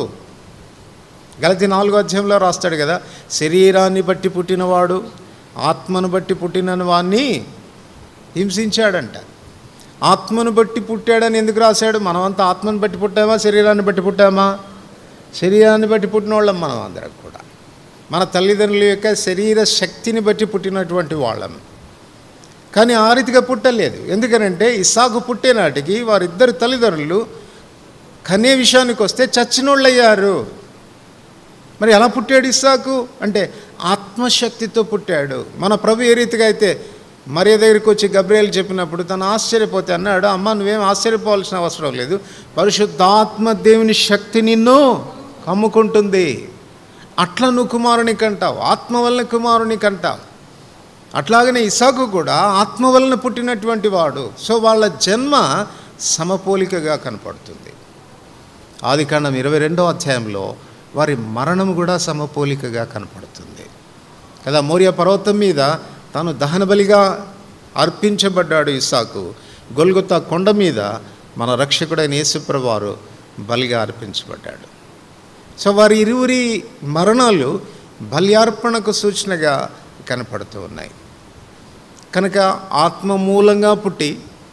గలతి నాలుగో అధ్యాయంలో రాస్తాడు కదా శరీరాన్ని బట్టి పుట్టినవాడు ఆత్మను బట్టి పుట్టిన వాణ్ణి హింసించాడంట ఆత్మను బట్టి పుట్టాడని ఎందుకు రాశాడు మనమంతా ఆత్మను బట్టి పుట్టామా శరీరాన్ని బట్టి పుట్టామా శరీరాన్ని బట్టి పుట్టిన వాళ్ళం మనం అందరం కూడా మన తల్లిదండ్రుల యొక్క శరీర శక్తిని బట్టి పుట్టినటువంటి వాళ్ళం కానీ ఆ రీతిగా పుట్టలేదు ఎందుకనంటే ఇసాకు పుట్టే నాటికి వారిద్దరు తల్లిదండ్రులు కనే విషయానికి వస్తే చచ్చినోళ్ళయ్యారు మరి ఎలా పుట్టాడు ఇస్సాకు అంటే ఆత్మశక్తితో పుట్టాడు మన ప్రభు ఏ రీతిగా అయితే మరియ దగ్గరికి వచ్చి గబ్రియలు చెప్పినప్పుడు తను ఆశ్చర్యపోతే అన్నాడు అమ్మ నువ్వేం ఆశ్చర్యపోవాల్సిన అవసరం లేదు పరిశుద్ధాత్మ దేవుని శక్తి నిన్ను కమ్ముకుంటుంది అట్లా నువ్వు కుమారుని కంటావు ఆత్మ వలన కుమారుని కంటావు అట్లాగనే ఇసాకు కూడా ఆత్మ వలన పుట్టినటువంటి వాడు సో వాళ్ళ జన్మ సమపోలికగా కనపడుతుంది ఆది కాండం ఇరవై రెండో అధ్యాయంలో వారి మరణం కూడా సమపోలికగా కనపడుతుంది కదా మౌర్య పర్వతం మీద తాను దహనబలిగా అర్పించబడ్డాడు ఇసాకు గొల్గొత్తా కొండ మీద మన రక్షకుడైన యేసుప్రవారు బలిగా అర్పించబడ్డాడు సో వారి ఇరువురి మరణాలు బల్యార్పణకు సూచనగా కనపడుతూ ఉన్నాయి కనుక ఆత్మ మూలంగా పుట్టి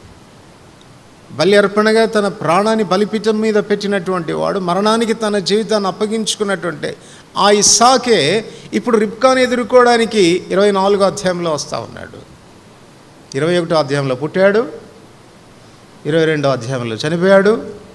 బలి అర్పణగా తన ప్రాణాన్ని బలిపీఠం మీద పెట్టినటువంటి వాడు మరణానికి తన జీవితాన్ని అప్పగించుకున్నటువంటి ఆ ఇస్సాకే ఇప్పుడు రిప్కాను ఎదుర్కోవడానికి ఇరవై నాలుగో అధ్యాయంలో వస్తూ ఉన్నాడు ఇరవై ఒకటో అధ్యాయంలో పుట్టాడు ఇరవై రెండో అధ్యాయంలో చనిపోయాడు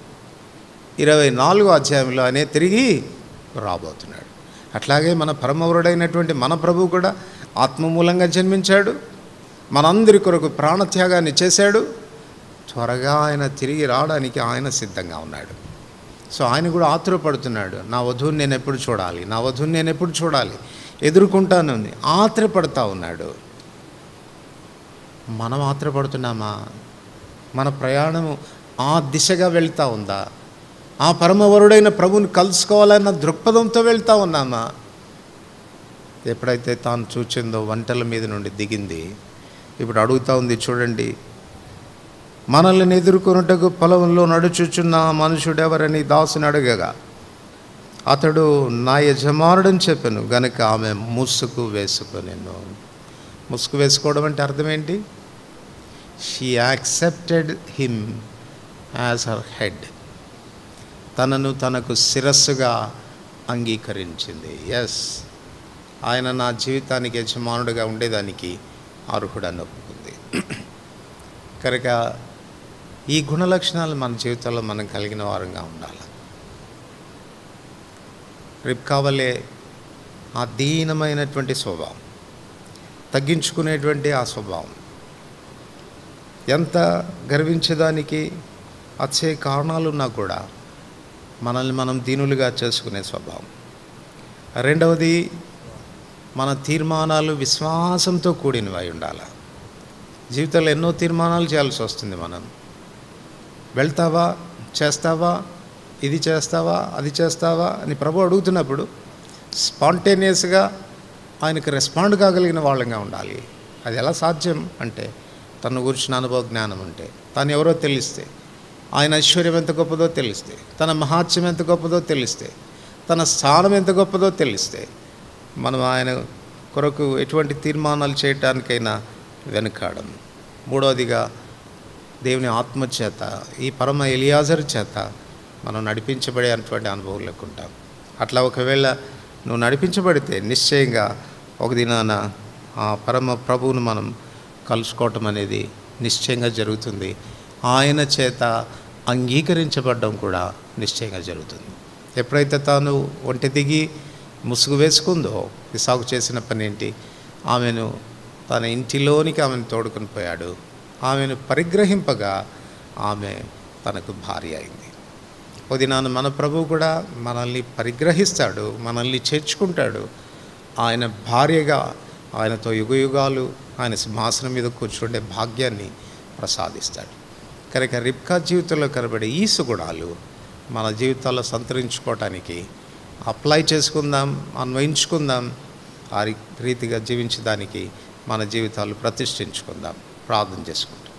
ఇరవై నాలుగో అధ్యాయంలో అనే తిరిగి రాబోతున్నాడు అట్లాగే మన పరమవరుడైనటువంటి మన ప్రభు కూడా ఆత్మమూలంగా జన్మించాడు మనందరి కొరకు ప్రాణత్యాగాన్ని చేశాడు త్వరగా ఆయన తిరిగి రావడానికి ఆయన సిద్ధంగా ఉన్నాడు సో ఆయన కూడా ఆతురపడుతున్నాడు నా వధువుని నేను ఎప్పుడు చూడాలి నా వధువుని నేను ఎప్పుడు చూడాలి ఎదుర్కొంటాను ఆత్రపడతా ఉన్నాడు మనం ఆత్రపడుతున్నామా మన ప్రయాణము ఆ దిశగా వెళ్తా ఉందా ఆ పరమవరుడైన ప్రభుని కలుసుకోవాలన్న దృక్పథంతో వెళ్తా ఉన్నామా ఎప్పుడైతే తాను చూచిందో వంటల మీద నుండి దిగింది ఇప్పుడు అడుగుతా ఉంది చూడండి మనల్ని ఎదుర్కొనుటకు పొలంలో నడుచుచున్న ఆ మనుషుడెవరని దాసుని అడగగా అతడు నా యజమానుడని చెప్పాను గనుక ఆమె ముసుగు వేసుకొనేను ముసుగు వేసుకోవడం అంటే అర్థం ఏంటి she accepted him as her head తనను తనకు శిరస్సుగా అంగీకరించింది ఎస్ ఆయన నా జీవితానికి యజమానుడిగా ఉండేదానికి అర్హుడని ఒప్పుకుంది కనుక ఈ గుణ లక్షణాలు మన జీవితంలో మనం కలిగిన వారంగా ఉండాలి రేపు కావలే ఆ దీనమైనటువంటి స్వభావం తగ్గించుకునేటువంటి ఆ స్వభావం ఎంత గర్వించేదానికి వచ్చే కారణాలున్నా కూడా మనల్ని మనం దీనులుగా చేసుకునే స్వభావం రెండవది మన తీర్మానాలు విశ్వాసంతో కూడినవి అయి ఉండాలి జీవితంలో ఎన్నో తీర్మానాలు చేయాల్సి వస్తుంది మనం వెళ్తావా చేస్తావా ఇది చేస్తావా అది చేస్తావా అని ప్రభు అడుగుతున్నప్పుడు స్పాంటేనియస్గా ఆయనకు రెస్పాండ్ కాగలిగిన వాళ్ళంగా ఉండాలి అది ఎలా సాధ్యం అంటే తన గురించిన అనుభవ జ్ఞానం ఉంటే తను ఎవరో తెలిస్తే ఆయన ఐశ్వర్యం ఎంత గొప్పదో తెలిస్తే తన మహాత్యం ఎంత గొప్పదో తెలిస్తే తన స్థానం ఎంత గొప్పదో తెలిస్తే మనం ఆయన కొరకు ఎటువంటి తీర్మానాలు చేయటానికైనా వెనుకాడం మూడవదిగా దేవుని ఆత్మ చేత ఈ పరమ ఎలియాజర్ చేత మనం నడిపించబడే అటువంటి అనుభవం లేకుంటాం అట్లా ఒకవేళ నువ్వు నడిపించబడితే నిశ్చయంగా ఒక దినాన ఆ పరమ ప్రభువును మనం కలుసుకోవటం అనేది నిశ్చయంగా జరుగుతుంది ఆయన చేత అంగీకరించబడడం కూడా నిశ్చయంగా జరుగుతుంది ఎప్పుడైతే తాను ఒంటి దిగి ముసుగు వేసుకుందో ఇసాకు చేసిన పని ఏంటి ఆమెను తన ఇంటిలోనికి ఆమెను తోడుకొని పోయాడు ఆమెను పరిగ్రహింపగా ఆమె తనకు భార్య అయింది ఉదినాన మన ప్రభువు కూడా మనల్ని పరిగ్రహిస్తాడు మనల్ని చేర్చుకుంటాడు ఆయన భార్యగా ఆయనతో యుగయుగాలు ఆయన సింహాసనం మీద కూర్చుండే భాగ్యాన్ని ప్రసాదిస్తాడు కనుక రిప్కా జీవితంలో కనబడే ఈ సుగుణాలు మన జీవితాల్లో సంతరించుకోవటానికి అప్లై చేసుకుందాం అన్వయించుకుందాం ఆ రీ- రీతిగా జీవించడానికి మన జీవితాలు ప్రతిష్ఠించుకుందాం ప్రార్థన చేసుకుంటాం